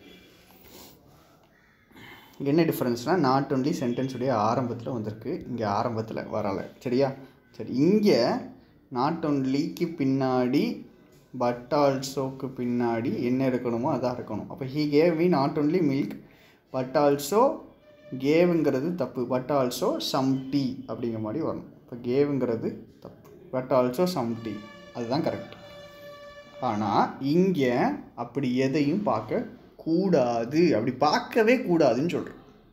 Speaker 1: என்ன டிஃப்ரென்ஸ்னால் நாட் ஒன்லி சென்டென்ஸுடைய ஆரம்பத்தில் வந்திருக்கு இங்கே ஆரம்பத்தில் வரலை சரியா சரி இங்கே நாட் ஒன்லிக்கு பின்னாடி பட் ஆல்சோக்கு பின்னாடி என்ன இருக்கணுமோ அதான் இருக்கணும் அப்போ he gave me not only milk but also கேவுங்கிறது தப்பு பட் ஆல்சோ சம் டீ அப்படிங்கிற மாதிரி வரணும் இப்போ கேவுங்கிறது தப்பு பட் ஆல்சோ சம் டீ அதுதான் கரெக்ட் ஆனால் இங்கே அப்படி எதையும் பார்க்க கூடாது அப்படி பார்க்கவே கூடாதுன்னு சொல்கிறேன்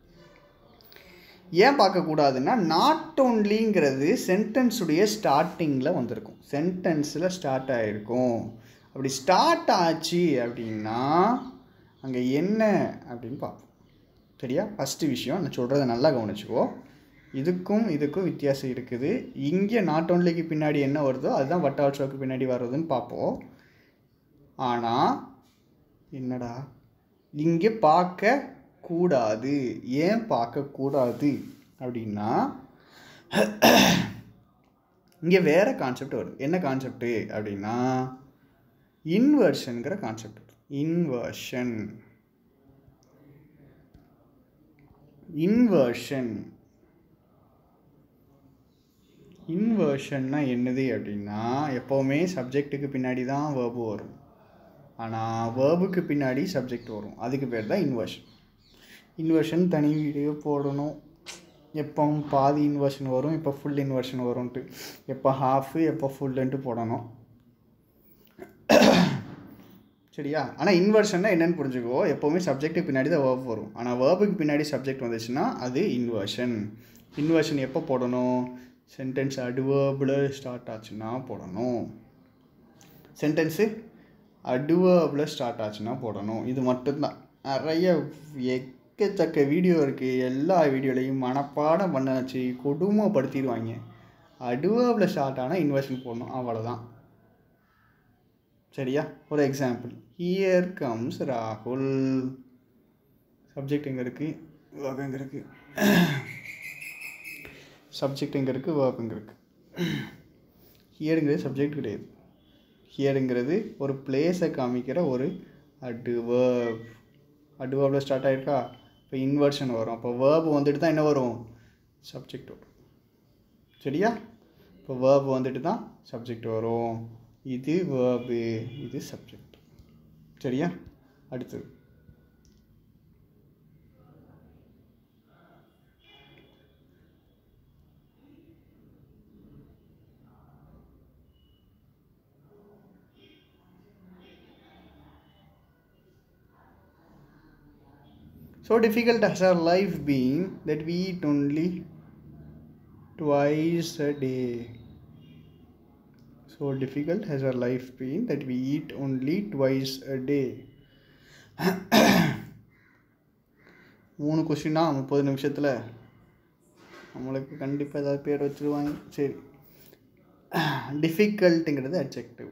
Speaker 1: ஏன் பார்க்கக்கூடாதுன்னா நாட் ஓன்லிங்கிறது சென்டென்ஸுடைய ஸ்டார்டிங்கில் வந்திருக்கும் சென்டென்ஸில் ஸ்டார்ட் ஆகிருக்கும் அப்படி ஸ்டார்ட் ஆச்சு அப்படின்னா அங்கே என்ன அப்படின்னு பார்ப்போம் சரியா ஃபஸ்ட்டு விஷயம் நான் சொல்கிறத நல்லா கவனிச்சுக்கோ இதுக்கும் இதுக்கும் வித்தியாசம் இருக்குது இங்கே நாட் ஓன்லிக்கு பின்னாடி என்ன வருதோ அதுதான் வட்டாட்சோக்கு பின்னாடி வர்றதுன்னு பார்ப்போம் ஆனால் என்னடா இங்கே பார்க்க கூடாது ஏன் பார்க்கக்கூடாது அப்படின்னா இங்கே வேறு கான்செப்ட் வருது என்ன கான்செப்ட்டு அப்படின்னா இன்வர்ஷனுங்கிற கான்செப்ட் இன்வர்ஷன் இன்வர்ஷன் இன்வர்ஷன்னா என்னது அப்படின்னா எப்போவுமே சப்ஜெக்ட்டுக்கு பின்னாடி தான் வேர்பு வரும் ஆனால் வேர்புக்கு பின்னாடி சப்ஜெக்ட் வரும் அதுக்கு பேர் தான் இன்வர்ஷன் இன்வர்ஷன் தனி வீடியோ போடணும் எப்போ பாதி இன்வர்ஷன் வரும் இப்போ ஃபுல் இன்வர்ஷன் வரும்ன்ட்டு எப்போ ஹாஃபு எப்போ ஃபுல்லுன்ட்டு போடணும் சரியா ஆனால் இன்வர்ஷன்னா என்னென்னு புரிஞ்சுக்கோ எப்போவுமே சப்ஜெக்ட்டுக்கு பின்னாடி தான் வேர்ப் வரும் ஆனால் வேர்புக்கு பின்னாடி சப்ஜெக்ட் வந்துச்சுன்னா அது இன்வர்ஷன் இன்வர்ஷன் எப்போ போடணும் சென்டென்ஸ் அட்வர்பில் ஸ்டார்ட் ஆச்சுன்னா போடணும் சென்டென்ஸு அட்வர்பில் ஸ்டார்ட் ஆச்சுன்னா போடணும் இது மட்டும்தான் நிறைய எக்கச்சக்க வீடியோ இருக்குது எல்லா வீடியோலையும் மனப்பாடம் பண்ண வச்சு கொடுமைப்படுத்திடுவாங்க அட்வர்பில் ஸ்டார்ட் ஆனால் இன்வெர்ஷன் போடணும் அவ்வளோதான் சரியா ஒரு எக்ஸாம்பிள் ஹியர் கம்ஸ் ராகுல் சப்ஜெக்ட் எங்கே இருக்குது வேர்ப் எங்கே இருக்குது சப்ஜெக்ட் எங்கே இருக்குது வேர்ப் எங்கே இருக்குது ஹியருங்கிறது சப்ஜெக்ட் கிடையாது ஹியருங்கிறது ஒரு பிளேஸை காமிக்கிற ஒரு அட்வர்ப் அட்வர்பில் ஸ்டார்ட் ஆகிருக்கா இப்போ இன்வர்ஷன் வரும் அப்போ வேர்ப் வந்துட்டு தான் என்ன வரும் சப்ஜெக்ட் வரும் சரியா இப்போ வேர்ப் வந்துட்டு தான் சப்ஜெக்ட் வரும் இது வேர்பு இது சப்ஜெக்ட் சரியா அடுத்தது so difficult has our life been that we eat only twice a day so difficult has our life been that we eat only twice a day மூணு கொஸ்டினா முப்பது நிமிஷத்தில் நம்மளுக்கு கண்டிப்பாக ஏதாவது பேர் வச்சுருவாங்க சரி டிஃபிகல்ட்டுங்கிறது அட்ஜெக்டிவ்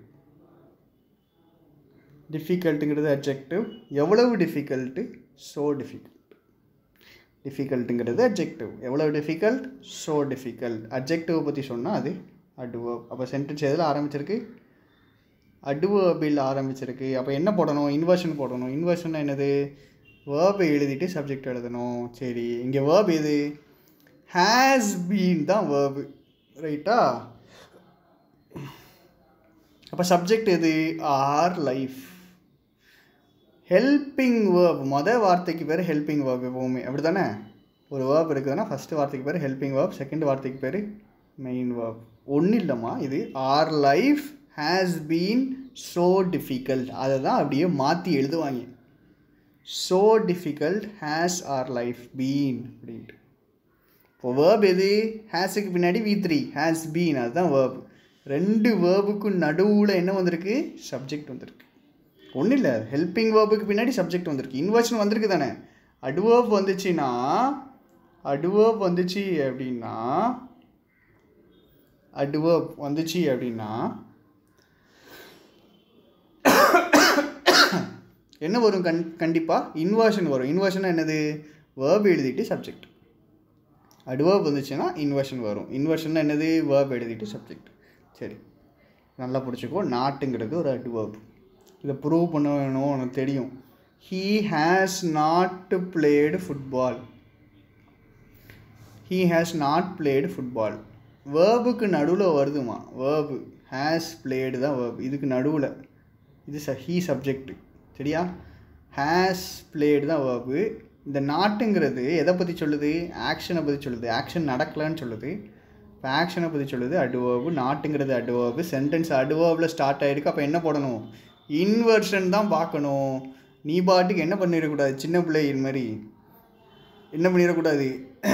Speaker 1: டிஃபிகல்ட்டுங்கிறது அட்ஜெக்டிவ் எவ்வளவு டிஃபிகல்ட்டு ஸோ டிஃபிகல்ட் டிஃபிகல்ட்டுங்கிறது அட்ஜெக்டிவ் எவ்வளோ டிஃபிகல்ட் ஸோ டிஃபிகல்ட் அட்ஜெக்டிவ் பற்றி சொன்னால் அது அட்வர்ப் அப்போ சென்டென்ஸ் எதில் ஆரம்பிச்சிருக்கு அட்வர்பில் ஆரம்பிச்சிருக்கு அப்போ என்ன போடணும் இன்வர்ஷன் போடணும் இன்வர்ஷன் என்னது வேர்பை எழுதிட்டு சப்ஜெக்ட் எழுதணும் சரி இங்கே வேர்ப் எது ஹேஸ் பீன் தான் வேர்பு ரைட்டா அப்போ சப்ஜெக்ட் எது ஆர் லைஃப் ஹெல்பிங் வேர்ப் மொதல் வார்த்தைக்கு பேர் ஹெல்பிங் வேர்ப் எப்போவுமே அப்படி தானே ஒரு வேர்ப் இருக்குதுன்னா ஃபஸ்ட்டு வார்த்தைக்கு பேர் ஹெல்பிங் வேர்ப் செகண்ட் வார்த்தைக்கு பேர் மெயின் வேர்ப் ஒன்றும் இல்லைம்மா இது our life has been so difficult அதை தான் அப்படியே மாற்றி எழுதுவாங்க so difficult has our life been அப்படின்ட்டு இப்போ வேர்ப் எது ஹேஸுக்கு பின்னாடி வி த்ரீ ஹேஸ் பீன் அதுதான் வேர்ப் ரெண்டு வேர்புக்கும் நடுவில் என்ன வந்திருக்கு சப்ஜெக்ட் வந்திருக்கு ஒன்றும் இல்லை ஹெல்பிங் வேர்புக்கு பின்னாடி சப்ஜெக்ட் வந்திருக்கு இன்வர்ஷன் வந்திருக்கு தானே அட்வர்ப் வந்துச்சுன்னா அட்வர்ப் வந்துச்சு அப்படின்னா அட்வர்ப் வந்துச்சு அப்படின்னா என்ன வரும் கண் கண்டிப்பாக இன்வர்ஷன் வரும் இன்வர்ஷன் என்னது வேர்ப் எழுதிட்டு சப்ஜெக்ட் அட்வர்ப் வந்துச்சுன்னா இன்வர்ஷன் வரும் இன்வர்ஷன் என்னது வேர்ப் எழுதிட்டு சப்ஜெக்ட் சரி நல்லா பிடிச்சிக்கோ நாட்டுங்கிறது ஒரு அட்வர்ப் இதை ப்ரூவ் பண்ண வேணும் உனக்கு தெரியும் he has not played football he has not played football வேர்புக்கு நடுவில் வருதுமா வேர்பு ஹேஸ் பிளேடு தான் வேர்பு இதுக்கு நடுவில் இது ச ஹீ சப்ஜெக்ட் சரியா ஹேஸ் பிளேடு தான் வேர்பு இந்த நாட்டுங்கிறது எதை பற்றி சொல்லுது ஆக்ஷனை பற்றி சொல்லுது ஆக்ஷன் நடக்கலன்னு சொல்லுது இப்போ ஆக்ஷனை பற்றி சொல்லுது அட்வர்பு நாட்டுங்கிறது அட்வர்பு சென்டென்ஸ் அட்வர்பில் ஸ்டார்ட் ஆகிருக்கு அப்போ என்ன போடணும் இன்வர்ஷன் தான் பார்க்கணும் நீ பாட்டுக்கு என்ன பண்ணிடக்கூடாது சின்ன பிள்ளைகள் மாதிரி என்ன பண்ணிடக்கூடாது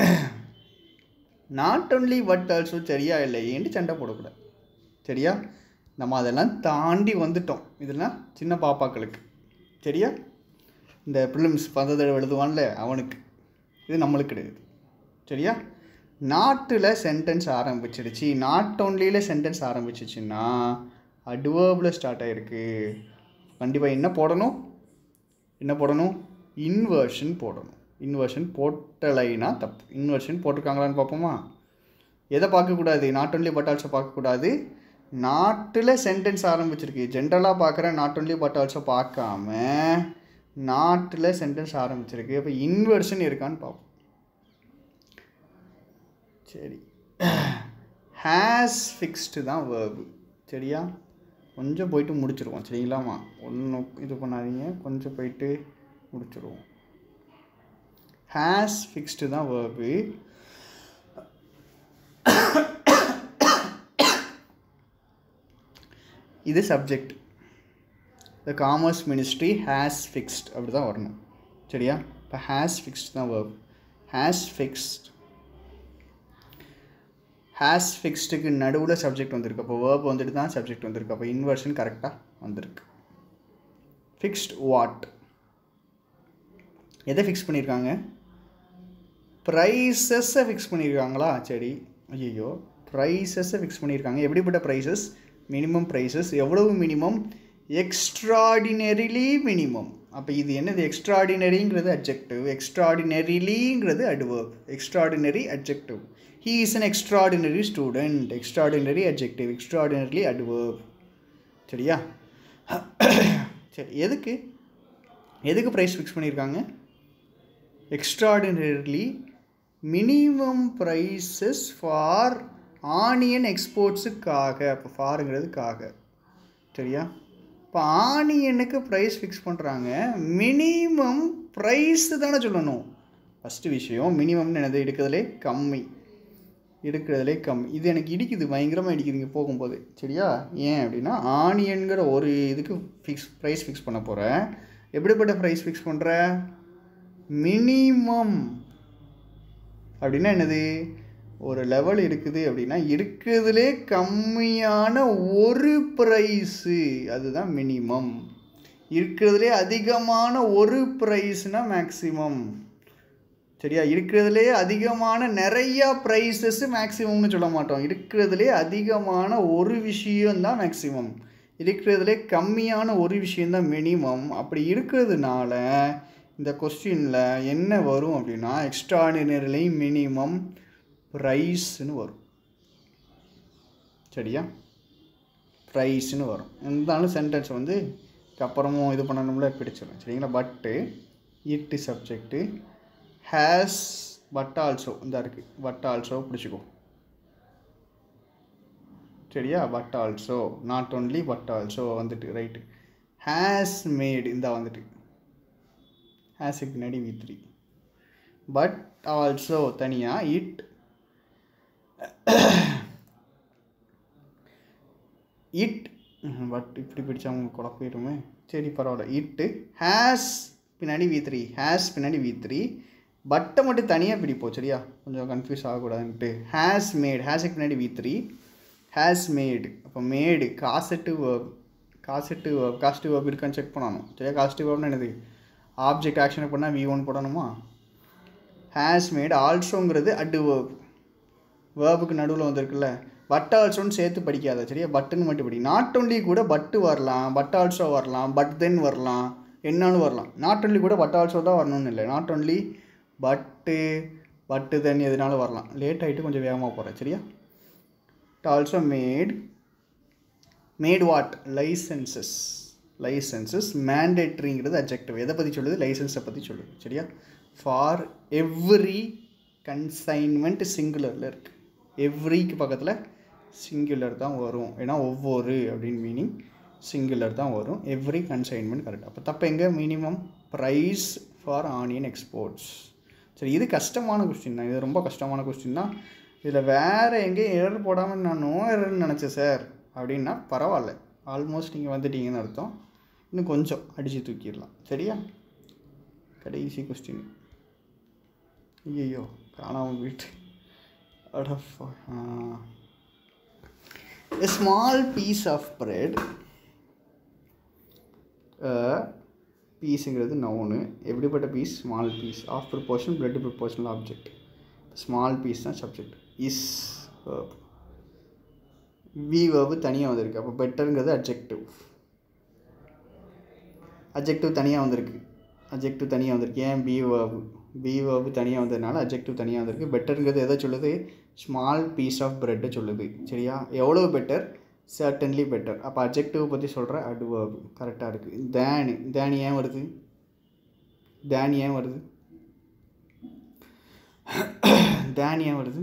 Speaker 1: நாட் ஒன்லி பட் ஆல்சோ சரியா இல்லையேன்ட்டு சண்டை போடக்கூடாது சரியா நம்ம அதெல்லாம் தாண்டி வந்துட்டோம் இதெல்லாம் சின்ன பாப்பாக்களுக்கு சரியா இந்த ப்ரிலிம்ஸ் பந்ததடவை எழுதுவான்ல அவனுக்கு இது நம்மளுக்கு கிடையாது சரியா நாட்டில் சென்டென்ஸ் ஆரம்பிச்சிடுச்சு நாட் ஒன்லியில் சென்டென்ஸ் ஆரம்பிச்சிச்சுன்னா அட்வர்பில் ஸ்டார்ட் ஆகிருக்கு கண்டிப்பாக என்ன போடணும் என்ன போடணும் இன்வர்ஷன் போடணும் இன்வர்ஷன் போட்டலைனா தப்பு இன்வர்ஷன் போட்டிருக்காங்களான்னு பார்ப்போமா எதை பார்க்கக்கூடாது நாட் ஒன்லி பட் ஆல்சோ பார்க்கக்கூடாது நாட்டில் சென்டென்ஸ் ஆரம்பிச்சிருக்கு ஜென்ரலாக பார்க்குற நாட் ஒன்லி பட் ஆல்சோ பார்க்காம நாட்டில் சென்டென்ஸ் ஆரம்பிச்சிருக்கு அப்போ இன்வர்ஷன் இருக்கான்னு பார்ப்போம் சரி ஹேஸ் ஃபிக்ஸ்டு தான் வேர்பு சரியா கொஞ்சம் போயிட்டு முடிச்சிருவோம் சரிங்களாம்மா ஒன்றும் இது பண்ணாதீங்க கொஞ்சம் போயிட்டு முடிச்சிருவோம் ஹேஸ் ஃபிக்ஸ்டு தான் வேர்பு இது subject the commerce ministry has fixed அப்படி தான் வரணும் சரியா இப்போ ஹேஸ் ஃபிக்ஸ்ட் தான் வேர்ப் ஹேஸ் ஃபிக்ஸ்ட் ஹேஸ் ஃபிக்ஸ்டுக்கு நடுவில் சப்ஜெக்ட் வந்திருக்கு அப்போ வேர்ப் வந்துட்டு தான் சப்ஜெக்ட் வந்திருக்கு அப்போ இன்வர்ஷன் கரெக்டாக வந்திருக்கு ஃபிக்ஸ்ட் வாட் எதை ஃபிக்ஸ் பண்ணியிருக்காங்க ப்ரைஸஸை ஃபிக்ஸ் பண்ணியிருக்காங்களா சரி ஐயோ ப்ரைஸஸை ஃபிக்ஸ் பண்ணியிருக்காங்க எப்படிப்பட்ட ப்ரைஸஸ் மினிமம் ப்ரைஸஸ் எவ்வளவு மினிமம் எக்ஸ்ட்ராடினரிலி மினிமம் அப்போ இது என்னது எக்ஸ்ட்ராடினரிங்கிறது அட்ஜெக்டிவ் எக்ஸ்ட்ராடினரிலிங்கிறது adverb extraordinary adjective he is an extraordinary student extraordinary adjective extraordinarily adverb சரியா சரி எதுக்கு எதுக்கு ப்ரைஸ் ஃபிக்ஸ் பண்ணியிருக்காங்க extraordinarily minimum prices for onion எக்ஸ்போர்ட்ஸுக்காக அப்போ ஃபாருங்கிறதுக்காக சரியா இப்போ ஆனியனுக்கு ப்ரைஸ் ஃபிக்ஸ் பண்ணுறாங்க மினிமம் ப்ரைஸ் தானே சொல்லணும் ஃபஸ்ட்டு விஷயம் மினிமம்னு என்னது எடுக்கிறதுலே கம்மி எடுக்கிறதுலே கம்மி இது எனக்கு இடிக்குது பயங்கரமாக இடிக்குதுங்க போகும்போது சரியா ஏன் அப்படின்னா ஆனியன்கிற ஒரு இதுக்கு ஃபிக்ஸ் ப்ரைஸ் ஃபிக்ஸ் பண்ண போகிறேன் எப்படிப்பட்ட ப்ரைஸ் ஃபிக்ஸ் பண்ணுற மினிமம் அப்படின்னா என்னது ஒரு லெவல் இருக்குது அப்படின்னா இருக்கிறதுலே கம்மியான ஒரு ப்ரைஸு அதுதான் மினிமம் இருக்கிறதுலே அதிகமான ஒரு ப்ரைஸ்னால் மேக்ஸிமம் சரியா இருக்கிறதுலே அதிகமான நிறையா ப்ரைஸஸ் மேக்ஸிமம்னு சொல்ல மாட்டோம் இருக்கிறதுலே அதிகமான ஒரு விஷயம்தான் மேக்ஸிமம் இருக்கிறதுலே கம்மியான ஒரு விஷயந்தான் மினிமம் அப்படி இருக்கிறதுனால இந்த கொஸ்டினில் என்ன வரும் அப்படின்னா எக்ஸ்ட்ராடினரிலி மினிமம் ப்ரைஸ்னு வரும் சரியா ப்ரைஸ்னு வரும் இருந்தாலும் சென்டென்ஸ் வந்து அப்புறமும் இது பண்ணணும்ல பிடிச்சிடும் சரிங்களா பட்டு இட்டு சப்ஜெக்ட்டு ஹேஸ் பட் ஆல்சோ இந்த இருக்குது பட் ஆல்சோ பிடிச்சிக்கோ சரியா but also not only but also வந்துட்டு ரைட்டு ஹேஸ் மேட் இந்த வந்துட்டு ஹேஸுக்கு பின்னாடி வி த்ரீ பட் ஆல்சோ தனியாக இட் இட் பட் இப்படி பிடிச்சா அவங்க குழப்பிடுமே சரி பரவாயில்ல இட்டு ஹேஸ் பின்னாடி வி த்ரீ ஹேஸ் பின்னாடி வி த்ரீ பட்டை மட்டும் தனியாக பிடிப்போம் சரியா கொஞ்சம் கன்ஃபியூஸ் ஆகக்கூடாதுன்ட்டு ஹேஸ் மேட் ஹேஸுக்கு பின்னாடி வி த்ரீ ஹேஸ் மேடு அப்போ மேடு காசட்டு வேர்ப் காசட்டு வேர்ப் காஸ்ட்டு வேர்ப் இருக்கான்னு செக் பண்ணணும் சரியா காஸ்ட்டு வேர்ப்னு என்னது ஆப்ஜெக்ட் ஆக்ஷன் பண்ணால் வி ஒன் போடணுமா ஹேஸ் மேட் ஆல்சோங்கிறது அட்டு வேர்ப் வேர்புக்கு நடுவில் வந்திருக்குல்ல பட் ஆல்சோன்னு சேர்த்து படிக்காத சரியா பட்டுன்னு மட்டும் படி நாட் ஒன்லி கூட பட்டு வரலாம் பட் ஆல்சோ வரலாம் பட் தென் வரலாம் என்னன்னு வரலாம் நாட் ஒன்லி கூட பட் ஆல்சோ தான் வரணும்னு இல்லை நாட் ஒன்லி பட்டு பட்டு தென் எதுனாலும் வரலாம் லேட் ஆகிட்டு கொஞ்சம் வேகமாக போகிறேன் சரியா also made made what licenses licenses மேண்டேட்ரிங்கிறது அப்ஜெக்டிவ் எதை பற்றி சொல்லுது லைசன்ஸை பற்றி சொல்லுது சரியா ஃபார் எவ்ரி கன்சைன்மெண்ட் சிங்குலரில் இருக்குது எவ்ரிக்கு பக்கத்தில் சிங்குலர் தான் வரும் ஏன்னா ஒவ்வொரு அப்படின்னு மீனிங் சிங்குலர் தான் வரும் எவ்ரி கன்சைன்மெண்ட் கரெக்ட் அப்போ தப்பு எங்கே minimum price for onion exports சரி இது கஷ்டமான கொஸ்டின் தான் இது ரொம்ப கஷ்டமான கொஸ்டின் தான் இதில் வேறு எங்கேயும் எரர் போடாமல் நான் நோ எரர்னு நினச்சேன் சார் அப்படின்னா பரவாயில்ல ஆல்மோஸ்ட் நீங்கள் வந்துட்டீங்கன்னு அர்த்தம் இன்னும் கொஞ்சம் அடித்து தூக்கிடலாம் சரியா கடைசி கொஸ்டின் ஐயோ காணாமல் போயிட்டு அட a small piece of bread பீஸுங்கிறது நவுனு எப்படிப்பட்ட piece small piece of preposition bread prepositional object small piece தான் சப்ஜெக்ட் இஸ் வி வேர்பு தனியாக வந்திருக்கு அப்போ பெட்டருங்கிறது அப்ஜெக்டிவ் அப்ஜெக்டிவ் தனியாக வந்திருக்கு அப்ஜெக்டிவ் தனியாக வந்திருக்கு ஏன் பி வேர்பு பி வேர்பு தனியாக வந்ததுனால அப்ஜெக்டிவ் தனியாக வந்திருக்கு பெட்டருங்கிறது எதை சொல்லுது ஸ்மால் பீஸ் ஆஃப் ப்ரெட்டை சொல்லுது சரியா எவ்வளோ பெட்டர் சர்டன்லி பெட்டர் அப்போ அப்ஜெக்டிவ் பற்றி சொல்கிற அட் வேர்பு கரெக்டாக இருக்குது தேனு தேனி ஏன் வருது தேனி ஏன் வருது தேனி ஏன் வருது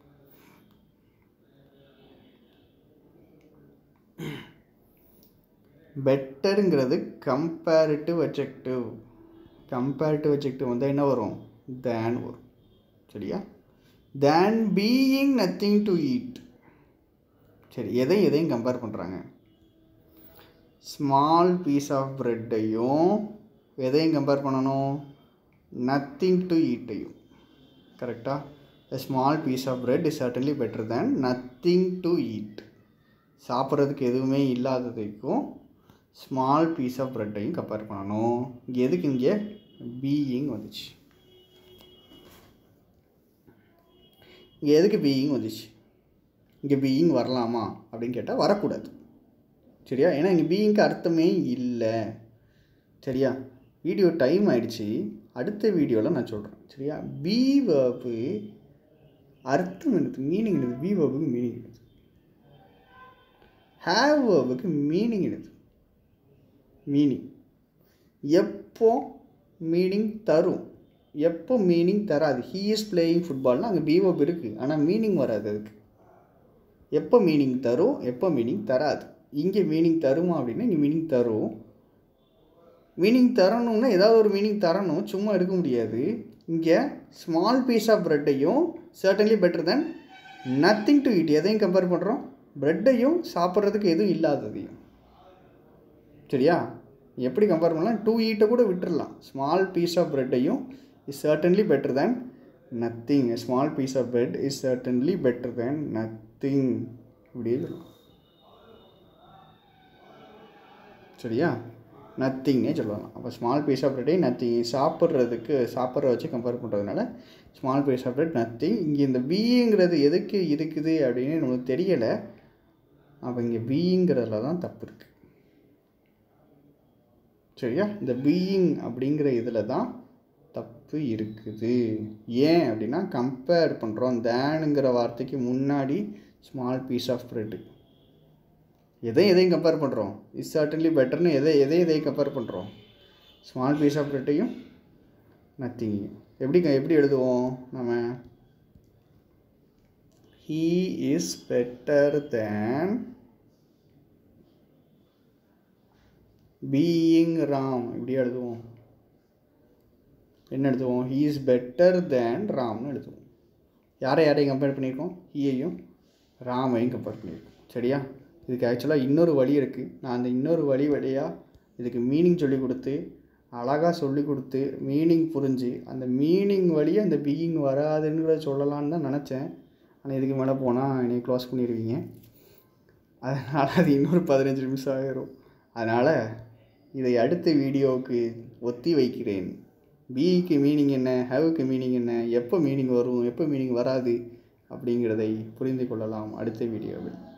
Speaker 1: பெட்டருங்கிறது கம்பேரிட்டிவ் அப்ஜெக்டிவ் கம்பேரிட்டிவ் அப்ஜெக்டிவ் வந்தால் என்ன வரும் தேன் வரும் சரியா than being nothing to eat சரி எதையும் எதையும் கம்பேர் பண்ணுறாங்க ஸ்மால் பீஸ் ஆஃப் ப்ரெட்டையும் எதையும் கம்பேர் பண்ணணும் நத்திங் டு ஈட்டையும் கரெக்டாக small piece of bread is certainly better than nothing to eat சாப்பிட்றதுக்கு எதுவுமே இல்லாததுக்கும் ஸ்மால் பீஸ் ஆஃப் ப்ரெட்டையும் கம்பேர் பண்ணணும் இங்கே எதுக்கு இங்கே பீயிங் வந்துச்சு இங்கே எதுக்கு பீயிங் வந்துச்சு இங்கே பீயிங் வரலாமா அப்படின்னு கேட்டால் வரக்கூடாது சரியா ஏன்னா இங்கே பீயிங்க்கு அர்த்தமே இல்லை சரியா வீடியோ டைம் ஆயிடுச்சு அடுத்த வீடியோவில் நான் சொல்கிறேன் சரியா பி வேர்பு அர்த்தம் என்னது மீனிங் என்னது பி வேர்புக்கு மீனிங் என்னது ஹேவ் வேர்புக்கு மீனிங் என்னது மீனிங் எப்போ மீனிங் தரும் எப்போ மீனிங் தராது ஹீ இஸ் பிளேயிங் ஃபுட்பால்னால் அங்கே பி வேர்ப் இருக்குது ஆனால் மீனிங் வராது அதுக்கு எப்போ மீனிங் தரும் எப்போ மீனிங் தராது இங்கே மீனிங் தருமா அப்படின்னா இங்கே மீனிங் தரும் மீனிங் தரணும்னா ஏதாவது ஒரு மீனிங் தரணும் சும்மா எடுக்க முடியாது இங்கே ஸ்மால் பீஸ் ஆஃப் ப்ரெட்டையும் certainly better then nothing to eat எதையும் கம்பேர் பண்ணுறோம் ப்ரெட்டையும் சாப்பிட்றதுக்கு எதுவும் இல்லாததையும் சரியா எப்படி கம்பேர் பண்ணலாம் டூ ஈட்டை கூட விட்டுறலாம் ஸ்மால் பீஸ் ஆஃப் ப்ரெட்டையும் is certainly better than nothing a small piece of bread is certainly better than nothing இப்படியே சொல்லலாம் சரியா நத்திங்னே சொல்லலாம் அப்போ ஸ்மால் பீஸ் ஆஃப் பிரெட்டே நத்திங் சாப்பிட்றதுக்கு சாப்பிட்ற வச்சு கம்பேர் பண்ணுறதுனால small piece of bread nothing இங்கே இந்த பீங்கிறது எதுக்கு இருக்குது அப்படின்னு நமக்கு தெரியலை அப்போ இங்கே பீங்கிறதுல தான் தப்பு இருக்குது சரியா இந்த பீயிங் அப்படிங்கிற இதில் தான் தப்பு இருக்குது ஏன் அப்படின்னா கம்பேர் பண்ணுறோம் தேனுங்கிற வார்த்தைக்கு முன்னாடி ஸ்மால் பீஸ் ஆஃப் பிரெட்டு எதை எதையும் கம்பேர் பண்ணுறோம் இஸ் சர்டன்லி பெட்டர்னு எதை எதை எதையும் கம்பேர் பண்ணுறோம் ஸ்மால் பீஸ் ஆஃப் பிரெட்டையும் நத்திங்கையும் எப்படி எப்படி எழுதுவோம் நம்ம he is better than being Ram இப்படி எழுதுவோம் என்ன எழுதுவோம் ஹீ இஸ் பெட்டர் தேன் ராம்னு எழுதுவோம் யாரை யாரையும் கம்பேர் பண்ணியிருக்கோம் ஹீயையும் ராமையும் கம்பேர் பண்ணியிருக்கோம் சரியா இதுக்கு ஆக்சுவலாக இன்னொரு வழி இருக்குது நான் அந்த இன்னொரு வழி வழியாக இதுக்கு மீனிங் சொல்லி கொடுத்து அழகாக சொல்லி கொடுத்து மீனிங் புரிஞ்சு அந்த மீனிங் வழியே அந்த பீயிங் வராதுங்கிறத சொல்லலான்னு தான் நினச்சேன் ஆனால் இதுக்கு மேலே போனால் என்னை க்ளோஸ் பண்ணிடுவீங்க அதனால் அது இன்னொரு பதினஞ்சு நிமிஷம் ஆகிரும் அதனால் இதை அடுத்த வீடியோவுக்கு ஒத்தி வைக்கிறேன் பிக்கு மீனிங் என்ன ஹேவுக்கு மீனிங் என்ன எப்போ மீனிங் வரும் எப்போ மீனிங் வராது அப்படிங்கிறதை புரிந்து கொள்ளலாம் அடுத்த வீடியோவில்